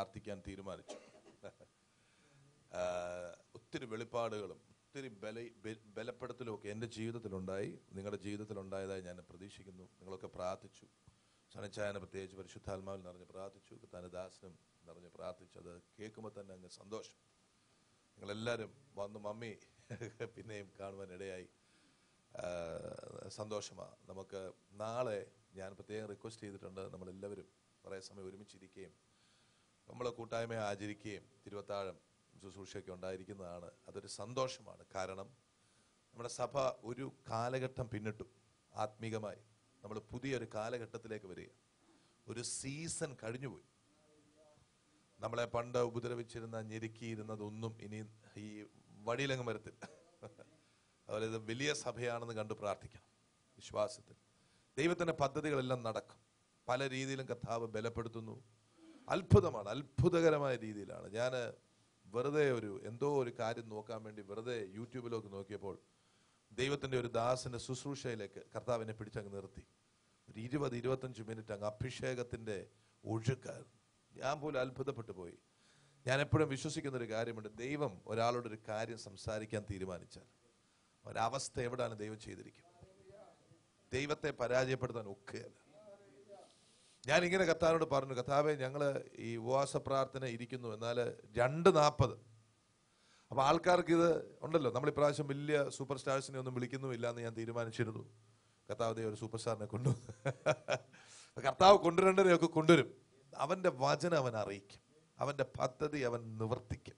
പ്രാർത്ഥിക്കാൻ തീരുമാനിച്ചു ആഹ് ഒത്തിരി വെളിപ്പാടുകളും ഒത്തിരി ബല ബെ- ബലപ്പെടുത്തലും ഒക്കെ എൻ്റെ ജീവിതത്തിലുണ്ടായി നിങ്ങളുടെ ജീവിതത്തിലുണ്ടായതായി ഞാൻ പ്രതീക്ഷിക്കുന്നു നിങ്ങളൊക്കെ പ്രാർത്ഥിച്ചു സനച്ചായനെ പ്രത്യേകിച്ച് പരിശുദ്ധാത്മാവിൽ നിറഞ്ഞ് പ്രാർത്ഥിച്ചു ദാസനും നിറഞ്ഞ് പ്രാർത്ഥിച്ചു അത് കേൾക്കുമ്പോൾ തന്നെ അങ്ങ് സന്തോഷം നിങ്ങളെല്ലാവരും വന്ന് മമ്മി പിന്നെയും കാണുവാൻ ഇടയായി സന്തോഷമാണ് നമുക്ക് നാളെ ഞാൻ പ്രത്യേകം റിക്വസ്റ്റ് ചെയ്തിട്ടുണ്ട് നമ്മളെല്ലാവരും കുറേ സമയം ഒരുമിച്ചിരിക്കുകയും നമ്മൾ കൂട്ടായ്മ ആചരിക്കുകയും തിരുവത്താഴം ശുശ്രൂഷയൊക്കെ ഉണ്ടായിരിക്കുന്നതാണ് അതൊരു സന്തോഷമാണ് കാരണം നമ്മുടെ സഭ ഒരു കാലഘട്ടം പിന്നിട്ടു ആത്മീകമായി നമ്മൾ പുതിയൊരു കാലഘട്ടത്തിലേക്ക് വരിക ഒരു സീസൺ കഴിഞ്ഞുപോയി നമ്മളെ പണ്ട് ഉപദ്രവിച്ചിരുന്ന ഞെരുക്കിയിരുന്നതൊന്നും ഇനി ഈ വഴിയിലങ്ങ് വരത്തില്ല അതുപോലെ ഇത് വലിയ സഭയാണെന്ന് കണ്ട് പ്രാർത്ഥിക്കണം വിശ്വാസത്തിൽ ദൈവത്തിന്റെ പദ്ധതികളെല്ലാം നടക്കും പല രീതിയിലും കഥാവ് ബലപ്പെടുത്തുന്നു അത്ഭുതമാണ് അത്ഭുതകരമായ രീതിയിലാണ് ഞാൻ വെറുതെ ഒരു എന്തോ ഒരു കാര്യം നോക്കാൻ വേണ്ടി വെറുതെ യൂട്യൂബിലൊക്കെ നോക്കിയപ്പോൾ ദൈവത്തിന്റെ ഒരു ദാസന്റെ ശുശ്രൂഷയിലേക്ക് കർത്താവിനെ പിടിച്ചങ്ങ് നിർത്തി ഒരു ഇരുപത് ഇരുപത്തഞ്ച് മിനിറ്റ് അങ്ങ് അഭിഷേകത്തിന്റെ ഒഴുക്കായിരുന്നു ഞാൻ പോലും അത്ഭുതപ്പെട്ടു പോയി ഞാൻ എപ്പോഴും വിശ്വസിക്കുന്ന ഒരു കാര്യമുണ്ട് ദൈവം ഒരാളോട് ഒരു കാര്യം സംസാരിക്കാൻ തീരുമാനിച്ചാൽ ഒരവസ്ഥ എവിടാണ് ദൈവം ചെയ്തിരിക്കും ദൈവത്തെ പരാജയപ്പെടുത്താൻ ഒക്കുകയല്ല ഞാൻ ഇങ്ങനെ കത്താനോട് പറഞ്ഞു കത്താവെ ഞങ്ങള് ഈ ഉപവാസ പ്രാർത്ഥന ഇരിക്കുന്നു എന്നാൽ രണ്ട് നാൽപ്പത് അപ്പൊ ആൾക്കാർക്ക് ഇത് ഉണ്ടല്ലോ നമ്മൾ ഇപ്രാവശ്യം വലിയ സൂപ്പർ സ്റ്റാർസിനെ ഒന്നും വിളിക്കുന്നുമില്ല എന്ന് ഞാൻ തീരുമാനിച്ചിരുന്നു കർത്താവ് ദേ ഒരു സൂപ്പർ സ്റ്റാറിനെ കൊണ്ടു കർത്താവ് കൊണ്ടുവരേണ്ടവരെയൊക്കെ കൊണ്ടുവരും അവന്റെ വചനം അവൻ അറിയിക്കും അവന്റെ പദ്ധതി അവൻ നിവർത്തിക്കും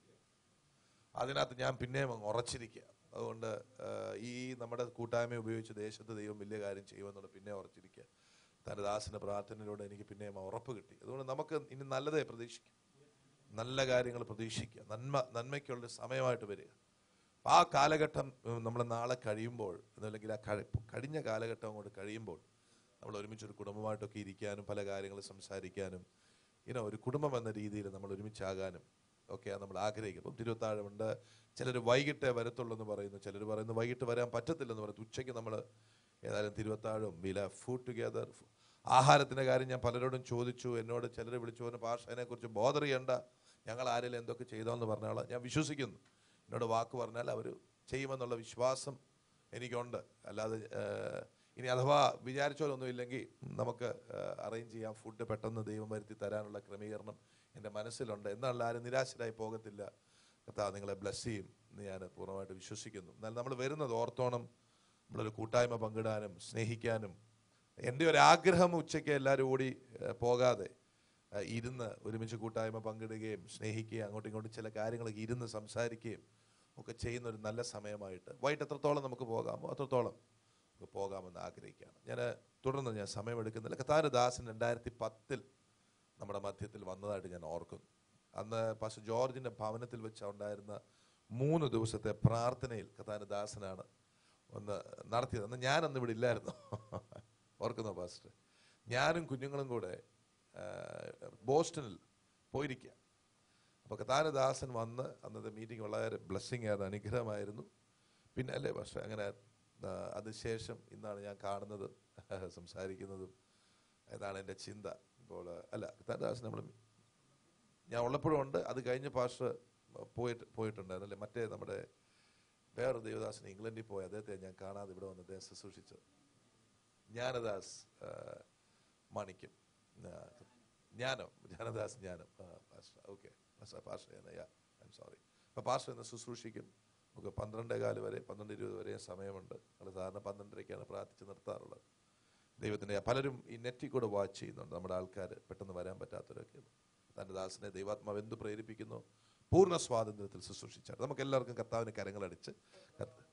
അതിനകത്ത് ഞാൻ പിന്നെയും അങ്ങ് ഉറച്ചിരിക്കുക അതുകൊണ്ട് ആ, ഈ നമ്മുടെ കൂട്ടായ്മ ഉപയോഗിച്ച് ദേശത്ത് ദൈവം വലിയ കാര്യം ചെയ്യുമെന്നുള്ള പിന്നെ ഉറച്ചിരിക്കുക തന്റെ ദാസന്റെ പ്രാർത്ഥനയിലൂടെ എനിക്ക് പിന്നെയും ആ ഉറപ്പ് കിട്ടി അതുകൊണ്ട് നമുക്ക് ഇനി നല്ലതേ പ്രതീക്ഷിക്കാം നല്ല കാര്യങ്ങൾ പ്രതീക്ഷിക്കുക നന്മ നന്മയ്ക്കുള്ള സമയമായിട്ട് വരിക അപ്പൊ ആ കാലഘട്ടം നമ്മൾ നാളെ കഴിയുമ്പോൾ എന്നല്ലെങ്കിൽ ആ കഴി- കഴിഞ്ഞ കാലഘട്ടം അങ്ങോട്ട് കഴിയുമ്പോൾ നമ്മൾ ഒരുമിച്ച് ഒരു കുടുംബമായിട്ടൊക്കെ ഇരിക്കാനും പല കാര്യങ്ങൾ സംസാരിക്കാനും ഇനോ ഒരു കുടുംബം എന്ന രീതിയിൽ നമ്മൾ ഒരുമിച്ചാകാനും ഒക്കെയാണ് നമ്മൾ ആഗ്രഹിക്കുന്നത് ഇപ്പം തിരുവത്താഴമുണ്ട് ചിലർ വൈകിട്ടേ വരത്തുള്ളൂ എന്ന് പറയുന്നു ചിലർ പറയുന്നു വൈകിട്ട് വരാൻ പറ്റത്തില്ലെന്ന് പറയുന്നു ഉച്ചയ്ക്ക് നമ്മൾ ഏതായാലും തിരുവത്താഴം വില ഫുഡ് ടുഗെദർ ആഹാരത്തിന്റെ കാര്യം ഞാൻ പലരോടും ചോദിച്ചു എന്നോട് ചിലർ വിളിച്ചു പറഞ്ഞു പാഷ അതിനെക്കുറിച്ച് ബോധർ ചെയ്യണ്ട ഞങ്ങൾ ആരെങ്കിലും എന്തൊക്കെ ചെയ്തോന്ന് പറഞ്ഞാൽ ഞാൻ വിശ്വസിക്കുന്നു എന്നോട് വാക്ക് പറഞ്ഞാൽ അവർ ചെയ്യുമെന്നുള്ള വിശ്വാസം എനിക്കുണ്ട് അല്ലാതെ ഏഹ്, ഇനി അഥവാ വിചാരിച്ചോലൊന്നും ഇല്ലെങ്കിൽ നമുക്ക് അറേഞ്ച് ചെയ്യാം ഫുഡ് പെട്ടെന്ന് ദൈവം വരുത്തി തരാനുള്ള ക്രമീകരണം എൻ്റെ മനസ്സിലുണ്ട് എന്നാൽ ആരും നിരാശരായി പോകത്തില്ല കർത്താവ് നിങ്ങളെ ബ്ലസ് ചെയ്യും എന്ന് ഞാൻ പൂർണ്ണമായിട്ട് വിശ്വസിക്കുന്നു എന്നാൽ നമ്മൾ വരുന്നത് ഓർത്തോണം നമ്മളൊരു കൂട്ടായ്മ പങ്കിടാനും സ്നേഹിക്കാനും എൻ്റെ ഒരു ആഗ്രഹം ഉച്ചയ്ക്ക് എല്ലാവരും കൂടി ഏഹ്, പോകാതെ ഏഹ്, ഇരുന്ന് ഒരുമിച്ച് കൂട്ടായ്മ പങ്കിടുകയും സ്നേഹിക്കുകയും അങ്ങോട്ടും ഇങ്ങോട്ടും ചില കാര്യങ്ങളൊക്കെ ഇരുന്ന് സംസാരിക്കുകയും ഒക്കെ ചെയ്യുന്ന ഒരു നല്ല സമയമായിട്ട് വൈകിട്ട് എത്രത്തോളം നമുക്ക് പോകാമോ അത്രത്തോളം നമുക്ക് പോകാമെന്ന് ആഗ്രഹിക്കുകയാണ് ഞാൻ തുടർന്ന് ഞാൻ സമയമെടുക്കുന്നില്ല കത്താന ദാസൻ രണ്ടായിരത്തി പത്തിൽ നമ്മുടെ മധ്യത്തിൽ വന്നതായിട്ട് ഞാൻ ഓർക്കുന്നു അന്ന് പാസ്റ്റർ ജോർജിന്റെ ഭവനത്തിൽ വെച്ച് ഉണ്ടായിരുന്ന മൂന്ന് ദിവസത്തെ പ്രാർത്ഥനയിൽ കത്താന ദാസനാണ് ഒന്ന് നടത്തിയത് അന്ന് ഞാൻ അന്ന് ഇവിടെ ഇല്ലായിരുന്നു ഓർക്കുന്നോ പാസ്റ്റർ ഞാനും കുഞ്ഞുങ്ങളും കൂടെ ആ, ബോസ്റ്റണിൽ പോയിരിക്കുക അപ്പോൾ കഥാനദാസൻ വന്ന് അന്നത്തെ മീറ്റിംഗ് വളരെ ബ്ലെസ്സിങ് ആയിരുന്നു അനുഗ്രഹമായിരുന്നു പിന്നെ അല്ലേ പക്ഷേ അങ്ങനെ ആ, അതിനുശേഷം ഇന്നാണ് ഞാൻ കാണുന്നത് സംസാരിക്കുന്നതും ഇതാണ് എൻ്റെ ചിന്ത ഇപ്പോൾ അല്ല കഥാനദാസൻ നമ്മൾ ഞാൻ ഉള്ളപ്പോഴും ഉണ്ട് അത് കഴിഞ്ഞ് പാസ്റ്റർ പോയിട്ട് പോയിട്ടുണ്ടായിരുന്നു അല്ലേ മറ്റേ നമ്മുടെ വേറെ ദേവദാസൻ ഇംഗ്ലണ്ടിൽ പോയി അദ്ദേഹത്തെ ഞാൻ കാണാതെ ഇവിടെ വന്ന് അദ്ദേഹം ശുശ്രൂഷിച്ചത് ജ്ഞാനദാസ് ആ, മാണിക്യം ആ, ജ്ഞാനം ജ്ഞാനദാസ് ജ്ഞാനം okay pastor I'm sorry അപ്പോൾ പാസ്റ്റർ ഇന്ന് ശുശ്രൂഷിക്കും നമുക്ക് പന്ത്രണ്ടേ കാല് വരെ പന്ത്രണ്ട് ഇരുപത് വരെ സമയമുണ്ട് നമ്മൾ സാധാരണ പന്ത്രണ്ടരയ്ക്കാണ് പ്രാർത്ഥിച്ച് നിർത്താറുള്ളത് ദൈവത്തിൻ്റെ പലരും ഈ നെറ്റിൽ കൂടെ വാച്ച് ചെയ്യുന്നുണ്ട് നമ്മുടെ ആൾക്കാർ പെട്ടെന്ന് വരാൻ പറ്റാത്തവരൊക്കെ തൻ്റെ ദാസനെ ദൈവാത്മാവ് എന്ത് പ്രേരിപ്പിക്കുന്നു പൂർണ്ണ സ്വാതന്ത്ര്യത്തിൽ ശുശ്രൂഷിച്ചാൽ നമുക്ക് എല്ലാവർക്കും കർത്താവിന് കരങ്ങളടിച്ച് കർത്ത-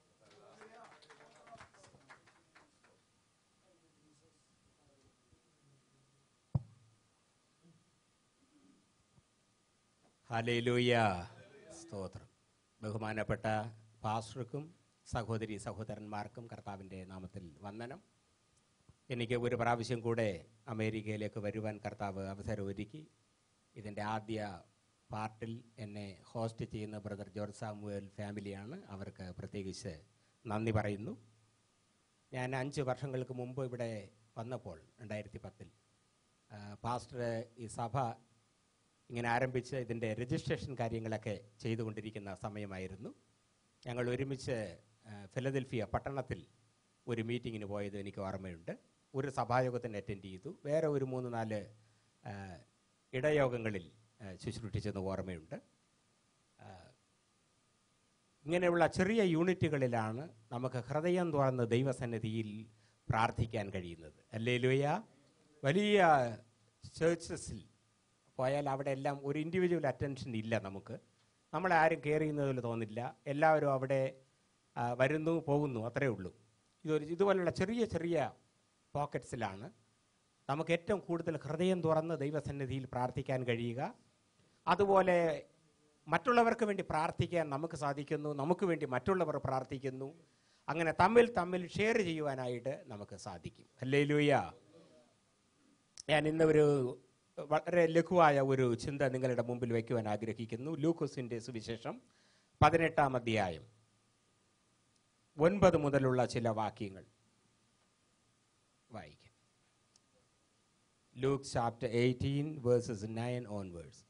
ഹലേലൂയ സ്തോത്രം ബഹുമാനപ്പെട്ട പാസ്റ്റർക്കും സഹോദരി സഹോദരന്മാർക്കും കർത്താവിൻ്റെ നാമത്തിൽ വന്ദനം എനിക്ക് ഒരു പ്രാവശ്യം കൂടെ അമേരിക്കയിലേക്ക് വരുവാൻ കർത്താവ് അവസരം ഒരുക്കി ഇതിൻ്റെ ആദ്യ പാർട്ടിൽ എന്നെ ഹോസ്റ്റ് ചെയ്യുന്ന ബ്രദർ ജോർജ് സാമുവേൽ ഫാമിലിയാണ് അവർക്ക് പ്രത്യേകിച്ച് നന്ദി പറയുന്നു ഞാൻ അഞ്ച് വർഷങ്ങൾക്ക് മുമ്പ് ഇവിടെ വന്നപ്പോൾ രണ്ടായിരത്തി പത്തിൽ പാസ്റ്റർ ഈ സഭ ഇങ്ങനെ ആരംഭിച്ച് ഇതിൻ്റെ രജിസ്ട്രേഷൻ കാര്യങ്ങളൊക്കെ ചെയ്തുകൊണ്ടിരിക്കുന്ന സമയമായിരുന്നു ഞങ്ങൾ ഒരുമിച്ച് ആ, ഫിലദൽഫിയ പട്ടണത്തിൽ ഒരു മീറ്റിങ്ങിന് പോയത് എനിക്ക് ഓർമ്മയുണ്ട് ഒരു സഭായോഗത്തിന് അറ്റൻഡ് ചെയ്തു വേറെ ഒരു മൂന്ന് നാല് ആ, ഇടയോഗങ്ങളിൽ ആ, ശുശ്രൂഷിച്ചെന്ന് ഓർമ്മയുണ്ട് ആ, ഇങ്ങനെയുള്ള ചെറിയ യൂണിറ്റുകളിലാണ് നമുക്ക് ഹൃദയം തുറന്ന് ദൈവസന്നിധിയിൽ പ്രാർത്ഥിക്കാൻ കഴിയുന്നത് അല്ലേ ലൂയ വലിയ ചേർച്ചസിൽ പോയാൽ അവിടെ എല്ലാം ഒരു ഇൻഡിവിജ്വൽ അറ്റൻഷൻ ഇല്ല നമുക്ക് നമ്മളെ ആരും കെയർ ചെയ്യുന്നതിൽ തോന്നില്ല എല്ലാവരും അവിടെ ആ, വരുന്നു പോകുന്നു അത്രേ ഉള്ളൂ ഇതൊരു ഇതുപോലുള്ള ചെറിയ ചെറിയ പോക്കറ്റ്സിലാണ് നമുക്ക് ഏറ്റവും കൂടുതൽ ഹൃദയം തുറന്ന് ദൈവസന്നിധിയിൽ പ്രാർത്ഥിക്കാൻ കഴിയുക അതുപോലെ മറ്റുള്ളവർക്ക് വേണ്ടി പ്രാർത്ഥിക്കാൻ നമുക്ക് സാധിക്കുന്നു നമുക്ക് വേണ്ടി മറ്റുള്ളവർ പ്രാർത്ഥിക്കുന്നു അങ്ങനെ തമ്മിൽ തമ്മിൽ ഷെയർ ചെയ്യുവാനായിട്ട് നമുക്ക് സാധിക്കും അല്ലേ ലൂയ ഞാൻ ഇന്ന് ഒരു വളരെ ലഘുവായ ഒരു ചിന്ത നിങ്ങളുടെ മുമ്പിൽ വയ്ക്കുവാൻ ആഗ്രഹിക്കുന്നു ലൂക്കോസിന്റെ സുവിശേഷം പതിനെട്ടാം അധ്യായം ഒൻപത് മുതലുള്ള ചില വാക്യങ്ങൾ വായിക്കാം Luke chapter eighteen verses nine onwards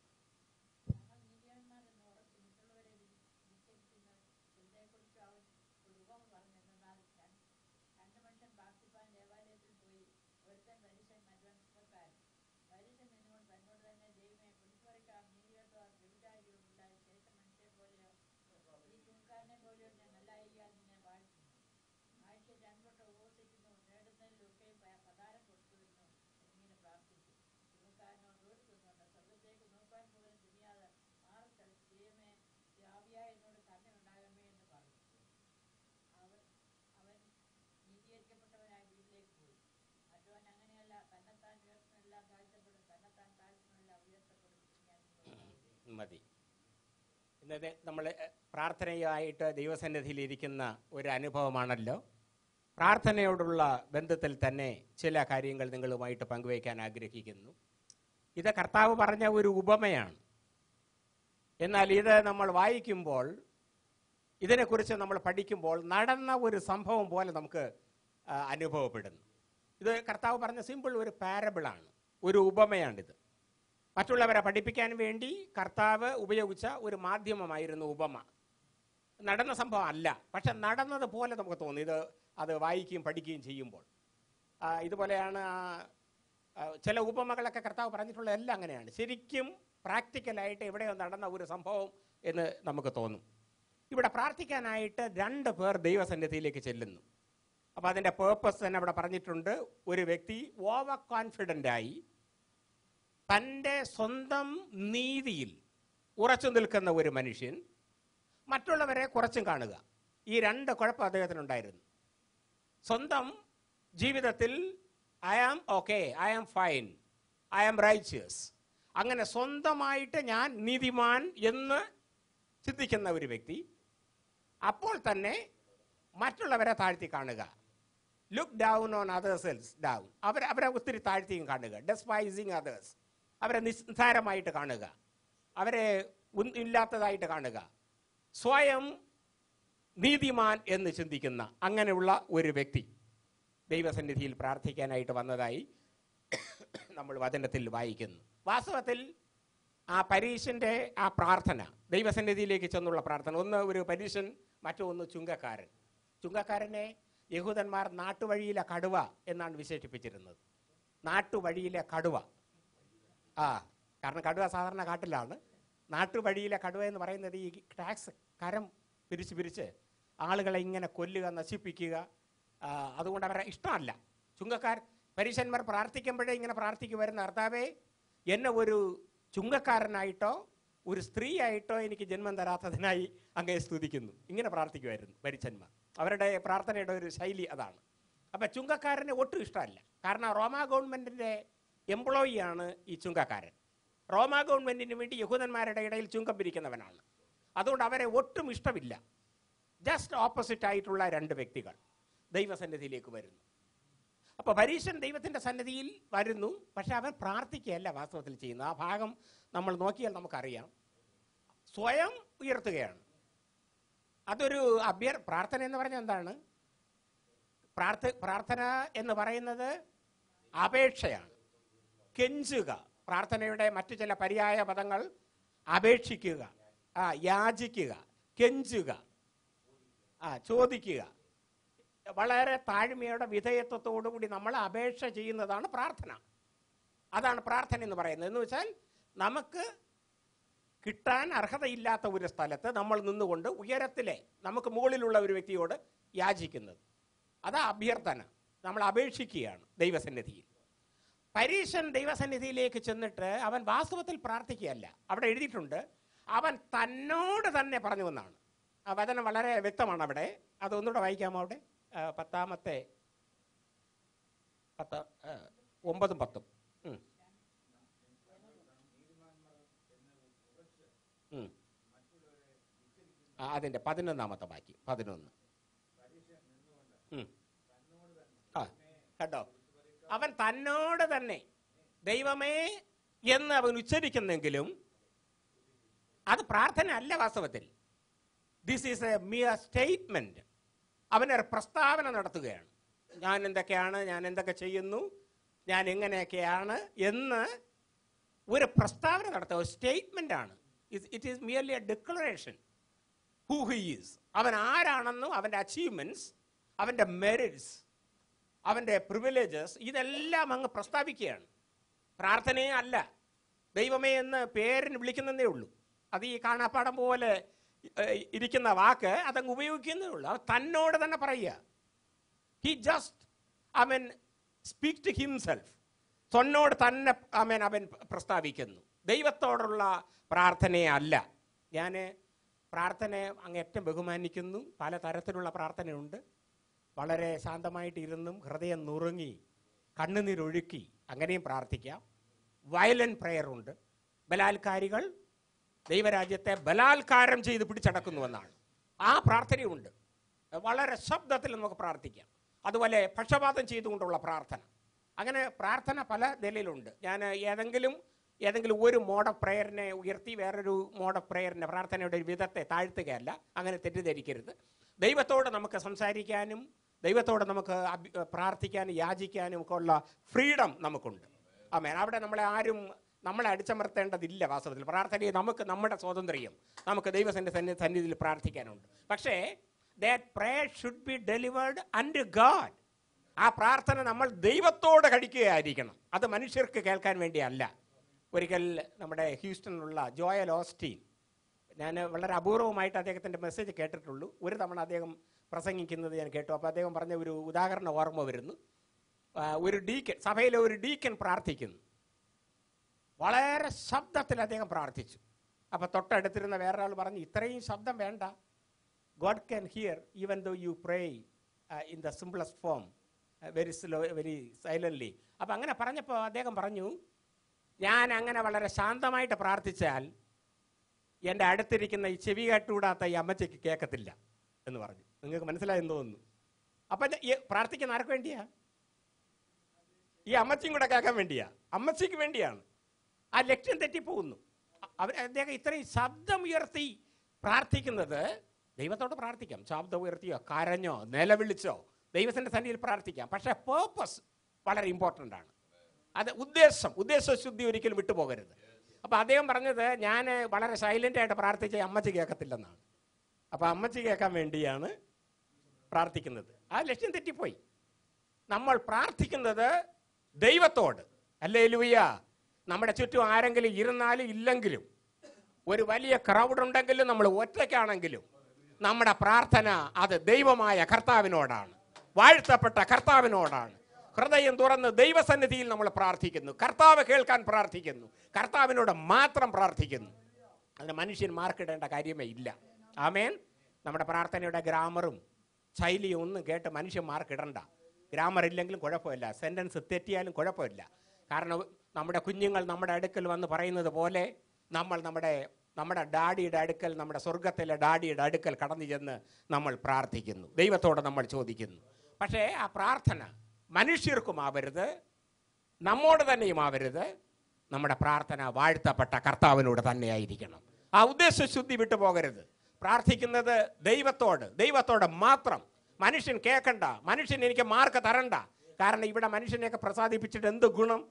മതി ഇന്നത്തെ നമ്മൾ പ്രാർത്ഥനയായിട്ട് ദൈവസന്നിധിയിൽ ഇരിക്കുന്ന ഒരു അനുഭവമാണല്ലോ പ്രാർത്ഥനയോടുള്ള ബന്ധത്തിൽ തന്നെ ചില കാര്യങ്ങൾ നിങ്ങളുമായിട്ട് പങ്കുവയ്ക്കാൻ ആഗ്രഹിക്കുന്നു ഇത് കർത്താവ് പറഞ്ഞ ഒരു ഉപമയാണ് എന്നാൽ ഇത് നമ്മൾ വായിക്കുമ്പോൾ ഇതിനെക്കുറിച്ച് നമ്മൾ പഠിക്കുമ്പോൾ നടന്ന ഒരു സംഭവം പോലെ നമുക്ക് ആ, അനുഭവപ്പെടുന്നു ഇത് കർത്താവ് പറഞ്ഞ സിമ്പിൾ ഒരു പാരബിളാണ് ഒരു ഉപമയാണിത് മറ്റുള്ളവരെ പഠിപ്പിക്കാൻ വേണ്ടി കർത്താവ് ഉപയോഗിച്ച ഒരു മാധ്യമമായിരുന്നു ഉപമ നടന്ന സംഭവം അല്ല പക്ഷെ നടന്നത് പോലെ നമുക്ക് തോന്നി ഇത് അത് വായിക്കുകയും പഠിക്കുകയും ചെയ്യുമ്പോൾ ആ, ഇതുപോലെയാണ് ആ, ആ, ചില ഉപമകളൊക്കെ കർത്താവ് പറഞ്ഞിട്ടുള്ള എല്ലാം അങ്ങനെയാണ് ശരിക്കും പ്രാക്ടിക്കലായിട്ട് എവിടെയോ നടന്ന ഒരു സംഭവം എന്ന് നമുക്ക് തോന്നും ഇവിടെ പ്രാർത്ഥിക്കാനായിട്ട് രണ്ട് പേർ ദൈവസന്നിധിയിലേക്ക് ചെല്ലുന്നു അപ്പോൾ അതിൻ്റെ പേർപ്പസ് തന്നെ അവിടെ പറഞ്ഞിട്ടുണ്ട് ഒരു വ്യക്തി ഓവർ കോൺഫിഡൻ്റ് ആയി തൻ്റെ സ്വന്തം നീതിയിൽ ഉറച്ചു നിൽക്കുന്ന ഒരു മനുഷ്യൻ മറ്റുള്ളവരെ കുറച്ചും കാണുക ഈ രണ്ട് കുഴപ്പം അദ്ദേഹത്തിനുണ്ടായിരുന്നു സ്വന്തം ജീവിതത്തിൽ I am okay I am fine I am righteous അങ്ങനെ സ്വന്തമായിട്ട് ഞാൻ നീതിമാൻ എന്ന് ചിന്തിക്കുന്ന ഒരു വ്യക്തി അപ്പോൾ തന്നെ മറ്റുള്ളവരെ താഴ്ത്തി കാണുക look down on others else down അവരെ അവരെ ഒത്തിരി താഴ്ത്തിയും കാണുക ഡെസ്പൈസിങ് അതേഴ്സ് അവരെ നിസ്സാരമായിട്ട് കാണുക അവരെ ഉൻ- ഇല്ലാത്തതായിട്ട് കാണുക സ്വയം നീതിമാൻ എന്ന് ചിന്തിക്കുന്ന അങ്ങനെയുള്ള ഒരു വ്യക്തി ദൈവസന്നിധിയിൽ പ്രാർത്ഥിക്കാനായിട്ട് വന്നതായി നമ്മൾ വചനത്തിൽ വായിക്കുന്നു വാസ്തവത്തിൽ ആ പരീശന്റെ ആ പ്രാർത്ഥന ദൈവസന്നിധിയിലേക്ക് ചെന്നുള്ള പ്രാർത്ഥന ഒന്ന് ഒരു പരീശൻ മറ്റൊന്ന് ചുങ്കക്കാരൻ ചുങ്കക്കാരനെ യഹൂദന്മാർ നാട്ടുവഴിയിലെ കടുവ എന്നാണ് വിശേഷിപ്പിച്ചിരുന്നത് നാട്ടുവഴിയിലെ കടുവ ആ കാരണം കടുവ സാധാരണ കാട്ടിലാണ് നാട്ടുവഴിയിലെ കടുവ എന്ന് പറയുന്നത് ഈ ടാക്സ് കരം പിരിച്ച് പിരിച്ച് ആളുകളെ ഇങ്ങനെ കൊല്ലുക നശിപ്പിക്കുക ആ, അതുകൊണ്ട് അവരെ ഇഷ്ടമല്ല ചുങ്കക്കാർ പരീശന്മാർ പ്രാർത്ഥിക്കുമ്പോഴേ ഇങ്ങനെ പ്രാർത്ഥിക്കുമായിരുന്നു കർത്താവേ എന്നെ ഒരു ചുങ്കക്കാരനായിട്ടോ ഒരു സ്ത്രീ ആയിട്ടോ എനിക്ക് ജന്മം തരാത്തതിനായി അങ്ങേ സ്തുതിക്കുന്നു ഇങ്ങനെ പ്രാർത്ഥിക്കുമായിരുന്നു പരീശന്മാർ അവരുടെ പ്രാർത്ഥനയുടെ ഒരു ശൈലി അതാണ് അപ്പം ചുങ്കക്കാരനെ ഒട്ടും ഇഷ്ടമല്ല കാരണം റോമാ ഗവൺമെൻറ്റിൻ്റെ എംപ്ലോയിയാണ് ഈ ചുങ്കക്കാരൻ റോമാ ഗവൺമെൻറ്റിന് വേണ്ടി യഹൂദന്മാരുടെ ഇടയിൽ ചുങ്കം പിരിക്കുന്നവനാണ് അതുകൊണ്ട് അവരെ ഒട്ടും ഇഷ്ടമില്ല ജസ്റ്റ് ഓപ്പോസിറ്റ് ആയിട്ടുള്ള രണ്ട് വ്യക്തികൾ ദൈവസന്നിധിയിലേക്ക് വരുന്നു അപ്പോൾ പരീശൻ ദൈവത്തിൻ്റെ സന്നിധിയിൽ വരുന്നു പക്ഷെ അവൻ പ്രാർത്ഥിക്കുകയല്ല വാസ്തവത്തിൽ ചെയ്യുന്നത് ആ ഭാഗം നമ്മൾ നോക്കിയാൽ നമുക്കറിയാം സ്വയം ഉയർത്തുകയാണ് അതൊരു അഭ്യർ പ്രാർത്ഥന എന്ന് പറഞ്ഞാൽ എന്താണ് പ്രാർത്ഥ പ്രാർത്ഥന എന്ന് പറയുന്നത് അപേക്ഷയാണ് കെഞ്ചുക പ്രാർത്ഥനയുടെ മറ്റു ചില പര്യായ പദങ്ങൾ അപേക്ഷിക്കുക ആ യാചിക്കുക കെഞ്ചുക ആ ചോദിക്കുക വളരെ താഴ്മയുടെ വിധേയത്വത്തോടു കൂടി നമ്മൾ അപേക്ഷ ചെയ്യുന്നതാണ് പ്രാർത്ഥന അതാണ് പ്രാർത്ഥന എന്ന് പറയുന്നത് എന്ന് വെച്ചാൽ നമുക്ക് കിട്ടാൻ അർഹതയില്ലാത്ത ഒരു സ്ഥലത്ത് നമ്മൾ നിന്നുകൊണ്ട് ഉയരത്തിലെ നമുക്ക് മുകളിലുള്ള ഒരു വ്യക്തിയോട് യാചിക്കുന്നത് അതാ അഭ്യർത്ഥന നമ്മൾ അപേക്ഷിക്കുകയാണ് ദൈവസന്നിധിയിൽ പരീശൻ ദൈവസന്നിധിയിലേക്ക് ചെന്നിട്ട് അവൻ വാസ്തവത്തിൽ പ്രാർത്ഥിക്കുകയല്ല അവിടെ എഴുതിയിട്ടുണ്ട് അവൻ തന്നോട് തന്നെ പറഞ്ഞു എന്നാണ് ആ വചനം വളരെ വ്യക്തമാണ് അവിടെ അതൊന്നുകൂടെ വായിക്കാമോ അവിടെ ആ, പത്താമത്തെ പത്ത ആ, ഒമ്പതും പത്തും ഉം. ഉം. ആ, അതിന്റെ പതിനൊന്നാമത്തെ ബാക്കി പതിനൊന്ന് ഉം. ആ കേട്ടോ അവൻ തന്നോട് തന്നെ ദൈവമേ എന്ന് അവൻ ഉച്ചരിക്കുന്നെങ്കിലും അത് പ്രാർത്ഥന അല്ല വാസ്തവത്തിൽ this is a mere statement അവനൊരു പ്രസ്താവന നടത്തുകയാണ് ഞാൻ എന്തൊക്കെയാണ് ഞാൻ എന്തൊക്കെ ചെയ്യുന്നു ഞാൻ എങ്ങനെയൊക്കെയാണ് എന്ന് ഒരു പ്രസ്താവന നടത്തുക സ്റ്റേറ്റ്മെന്റ് ആണ് it is merely a declaration who he is അവൻ ആരാണെന്നും അവൻ്റെ അച്ചീവ്മെന്റ്സ് അവൻ്റെ മെറിറ്റ്സ് അവൻ്റെ പ്രിവിലേജസ് ഇതെല്ലാം അങ്ങ് പ്രസ്താവിക്കുകയാണ് പ്രാർത്ഥനയെ അല്ല ദൈവമേ എന്ന് പേരിന് വിളിക്കുന്നതേ ഉള്ളൂ അത് ഈ കാണാപ്പാടം പോലെ ഏഹ്, ഇരിക്കുന്ന വാക്ക് അതങ്ങ് ഉപയോഗിക്കുന്നേ ഉള്ളൂ അവൻ തന്നോട് തന്നെ പറയുക ഹി ജസ്റ്റ് അവൻ സ്പീക്ക് ടു ഹിംസെൽഫ് തന്നോട് തന്നെ അവൻ അവൻ പ്രസ്താവിക്കുന്നു ദൈവത്തോടുള്ള പ്രാർത്ഥനയെ അല്ല ഞാൻ പ്രാർത്ഥനയെ അങ്ങേറ്റം ബഹുമാനിക്കുന്നു പല തരത്തിലുള്ള പ്രാർത്ഥനയുണ്ട് വളരെ ശാന്തമായിട്ട് ഇരുന്നും ഹൃദയം നുറുങ്ങി കണ്ണുനീരൊഴുക്കി അങ്ങനെയും പ്രാർത്ഥിക്കാം വയലന്റ് പ്രെയർ ഉണ്ട് ബലാത്കാരികൾ ദൈവരാജ്യത്തെ ബലാത്കാരം ചെയ്ത് പിടിച്ചടക്കുന്നുവെന്നാണ് ആ പ്രാർത്ഥനയുണ്ട് വളരെ ശബ്ദത്തിൽ നമുക്ക് പ്രാർത്ഥിക്കാം അതുപോലെ പക്ഷപാതം ചെയ്തുകൊണ്ടുള്ള പ്രാർത്ഥന അങ്ങനെ പ്രാർത്ഥന പല നിലയിലുണ്ട് ഞാൻ ഏതെങ്കിലും ഏതെങ്കിലും ഒരു മോഡ് ഓഫ് പ്രെയറിനെ ഉയർത്തി വേറൊരു മോഡ് ഓഫ് പ്രെയറിനെ പ്രാർത്ഥനയുടെ ഒരു വിധത്തെ താഴ്ത്തുകയല്ല അങ്ങനെ തെറ്റിദ്ധരിക്കരുത് ദൈവത്തോട് നമുക്ക് സംസാരിക്കാനും ദൈവത്തോട് നമുക്ക് അഭി- പ്രാർത്ഥിക്കാനും യാചിക്കാനും ഒക്കെ ഉള്ള ഫ്രീഡം നമുക്കുണ്ട് ആമേൻ അവിടെ നമ്മളെ ആരും നമ്മളെ അടിച്ചമർത്തേണ്ടതില്ല വാസ്തവത്തിൽ പ്രാർത്ഥനയെ നമുക്ക് നമ്മുടെ സ്വാതന്ത്ര്യം നമുക്ക് ദൈവസന്റെ സന്നി സന്നിധിയിൽ പ്രാർത്ഥിക്കാനുണ്ട് പക്ഷേ that prayer should be delivered and God ആ പ്രാർത്ഥന നമ്മൾ ദൈവത്തോട് കഴിക്കുകയായിരിക്കണം അത് മനുഷ്യർക്ക് കേൾക്കാൻ വേണ്ടിയല്ല ഒരിക്കൽ നമ്മുടെ ഹ്യൂസ്റ്റണിലുള്ള ജോയൽ ഓസ്റ്റീൻ ഞാൻ വളരെ അപൂർവമായിട്ട് അദ്ദേഹത്തിൻ്റെ മെസ്സേജ് കേട്ടിട്ടുള്ളൂ ഒരു തവണ അദ്ദേഹം പ്രസംഗിക്കുന്നത് ഞാൻ കേട്ടു അപ്പോൾ അദ്ദേഹം പറഞ്ഞ ഒരു ഉദാഹരണം ഓർമ്മ വരുന്നു ആ, ഒരു ഡീക്കൻ സഭയിലെ ഒരു ഡീക്കൻ പ്രാർത്ഥിക്കുന്നു വളരെ ശബ്ദത്തിൽ അദ്ദേഹം പ്രാർത്ഥിച്ചു അപ്പോൾ തൊട്ടടുത്തിരുന്ന വേറൊരാൾ പറഞ്ഞു ഇത്രയും ശബ്ദം വേണ്ട God can hear even though you pray in the simplest form very slow very silently അപ്പം അങ്ങനെ പറഞ്ഞപ്പോൾ അദ്ദേഹം പറഞ്ഞു ഞാൻ അങ്ങനെ വളരെ ശാന്തമായിട്ട് പ്രാർത്ഥിച്ചാൽ എൻ്റെ അടുത്തിരിക്കുന്ന ഈ ചെവി കേട്ടുകൂടാത്ത ഈ അമ്മച്ചയ്ക്ക് കേൾക്കത്തില്ല എന്ന് പറഞ്ഞു നിങ്ങൾക്ക് മനസ്സിലായെന്ന് തോന്നുന്നു അപ്പം ഇത് ഈ പ്രാർത്ഥിക്കുന്ന ആർക്ക് വേണ്ടിയാ ഈ അമ്മച്ചിയും കൂടെ കേൾക്കാൻ വേണ്ടിയാ അമ്മച്ചിക്ക് വേണ്ടിയാണ് ആ ലക്ഷ്യം തെറ്റിപ്പോകുന്നു അ- അവർ അദ്ദേഹം ഇത്രയും ശബ്ദം ഉയർത്തി പ്രാർത്ഥിക്കുന്നത് ദൈവത്തോട് പ്രാർത്ഥിക്കാം ശബ്ദം ഉയർത്തിയോ കരഞ്ഞോ നിലവിളിച്ചോ ദൈവത്തിന്റെ സന്നിധിയിൽ പ്രാർത്ഥിക്കാം പക്ഷേ പേർപ്പസ് വളരെ ഇമ്പോർട്ടൻ്റ് ആണ് അത് ഉദ്ദേശം ഉദ്ദേശശുദ്ധി ഒരിക്കലും വിട്ടുപോകരുത് അപ്പൊ അദ്ദേഹം പറഞ്ഞത് ഞാൻ വളരെ സൈലന്റ് ആയിട്ട് പ്രാർത്ഥിച്ച അമ്മച്ചി കേൾക്കത്തില്ലെന്നാണ് അപ്പൊ അമ്മച്ചി കേൾക്കാൻ വേണ്ടിയാണ് പ്രാർത്ഥിക്കുന്നത് ആ ലക്ഷ്യം തെറ്റിപ്പോയി നമ്മൾ പ്രാർത്ഥിക്കുന്നത് ദൈവത്തോട് അല്ലേ ലുയ്യ നമ്മുടെ ചുറ്റും ആരെങ്കിലും ഇരുന്നാലും ഇല്ലെങ്കിലും ഒരു വലിയ ക്രൗഡ് ഉണ്ടെങ്കിലും നമ്മൾ ഒറ്റയ്ക്കാണെങ്കിലും നമ്മുടെ പ്രാർത്ഥന അത് ദൈവമായ കർത്താവിനോടാണ് വാഴ്ത്തപ്പെട്ട കർത്താവിനോടാണ് ഹൃദയം തുറന്ന് ദൈവസന്നിധിയിൽ നമ്മൾ പ്രാർത്ഥിക്കുന്നു കർത്താവ് കേൾക്കാൻ പ്രാർത്ഥിക്കുന്നു കർത്താവിനോട് മാത്രം പ്രാർത്ഥിക്കുന്നു അതിന് മനുഷ്യൻ മാർക്കിടേണ്ട കാര്യമേ ഇല്ല ആമേൻ നമ്മുടെ പ്രാർത്ഥനയുടെ ഗ്രാമറും ശൈലിയും ഒന്നും കേട്ട് മനുഷ്യൻ മാർക്കിടണ്ട ഗ്രാമർ ഇല്ലെങ്കിലും കുഴപ്പമില്ല സെൻറ്റൻസ് തെറ്റിയാലും കുഴപ്പമില്ല കാരണം നമ്മുടെ കുഞ്ഞുങ്ങൾ നമ്മുടെ അടുക്കൽ വന്ന് പറയുന്നത് പോലെ നമ്മൾ നമ്മുടെ നമ്മുടെ ഡാഡിയുടെ അടുക്കൽ നമ്മുടെ സ്വർഗത്തിലെ ഡാഡിയുടെ അടുക്കൽ കടന്നു ചെന്ന് നമ്മൾ പ്രാർത്ഥിക്കുന്നു ദൈവത്തോട് നമ്മൾ ചോദിക്കുന്നു പക്ഷേ ആ പ്രാർത്ഥന മനുഷ്യർക്കും ആവരുത് നമ്മോട് തന്നെയും ആവരുത് നമ്മുടെ പ്രാർത്ഥന വാഴ്ത്തപ്പെട്ട കർത്താവിനോട് തന്നെയായിരിക്കണം ആ ഉദ്ദേശശുദ്ധി വിട്ടു പോകരുത് പ്രാർത്ഥിക്കുന്നത് ദൈവത്തോട് ദൈവത്തോട് മാത്രം മനുഷ്യൻ കേൾക്കണ്ട മനുഷ്യൻ എനിക്ക് മാർക്ക് തരണ്ട കാരണം ഇവിടെ മനുഷ്യനെയൊക്കെ പ്രസാദിപ്പിച്ചിട്ട് എന്ത് ഗുണം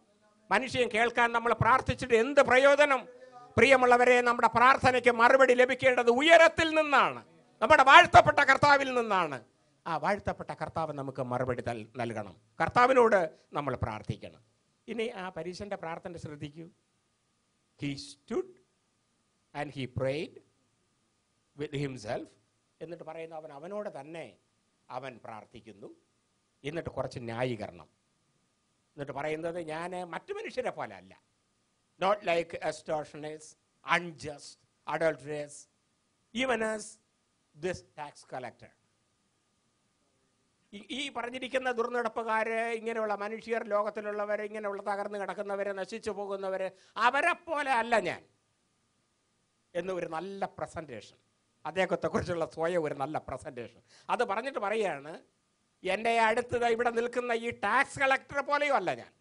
മനുഷ്യൻ കേൾക്കാൻ നമ്മൾ പ്രാർത്ഥിച്ചിട്ട് എന്ത് പ്രയോജനം പ്രിയമുള്ളവരെ നമ്മുടെ പ്രാർത്ഥനയ്ക്ക് മറുപടി ലഭിക്കേണ്ടത് ഉയരത്തിൽ നിന്നാണ് നമ്മുടെ വാഴ്ത്തപ്പെട്ട കർത്താവിൽ നിന്നാണ് ആ വാഴ്ത്തപ്പെട്ട കർത്താവ് നമുക്ക് മറുപടി തൽ- നൽകണം കർത്താവിനോട് നമ്മൾ പ്രാർത്ഥിക്കണം ഇനി ആ പരീക്ഷന്റെ പ്രാർത്ഥന ശ്രദ്ധിക്കൂ he stood and he prayed with himself എന്നിട്ട് പറയുന്നു അവൻ അവനോട് തന്നെ അവൻ പ്രാർത്ഥിക്കുന്നു എന്നിട്ട് കുറച്ച് ന്യായീകരണം എന്നിട്ട് പറയുന്നത് ഞാൻ മറ്റു മനുഷ്യരെ പോലെ അല്ല not like extortioners unjust adulterers even as this tax collector ഈ പറഞ്ഞിരിക്കുന്ന ദുർനടപ്പുകാര് ഇങ്ങനെയുള്ള മനുഷ്യർ ലോകത്തിലുള്ളവർ ഇങ്ങനെയുള്ള തകർന്നു കിടക്കുന്നവര് നശിച്ചു പോകുന്നവര് അവരെ പോലെ അല്ല ഞാൻ എന്ന് ഒരു നല്ല പ്രസന്റേഷൻ അദ്ദേഹത്തെക്കുറിച്ചുള്ള സ്വയം ഒരു നല്ല പ്രസന്റേഷൻ അത് പറഞ്ഞിട്ട് പറയുകയാണ് എൻ്റെ അടുത്ത് ദാ ഇവിടെ നിൽക്കുന്ന ഈ ടാക്സ് കളക്ടറെ പോലെയും അല്ല ഞാൻ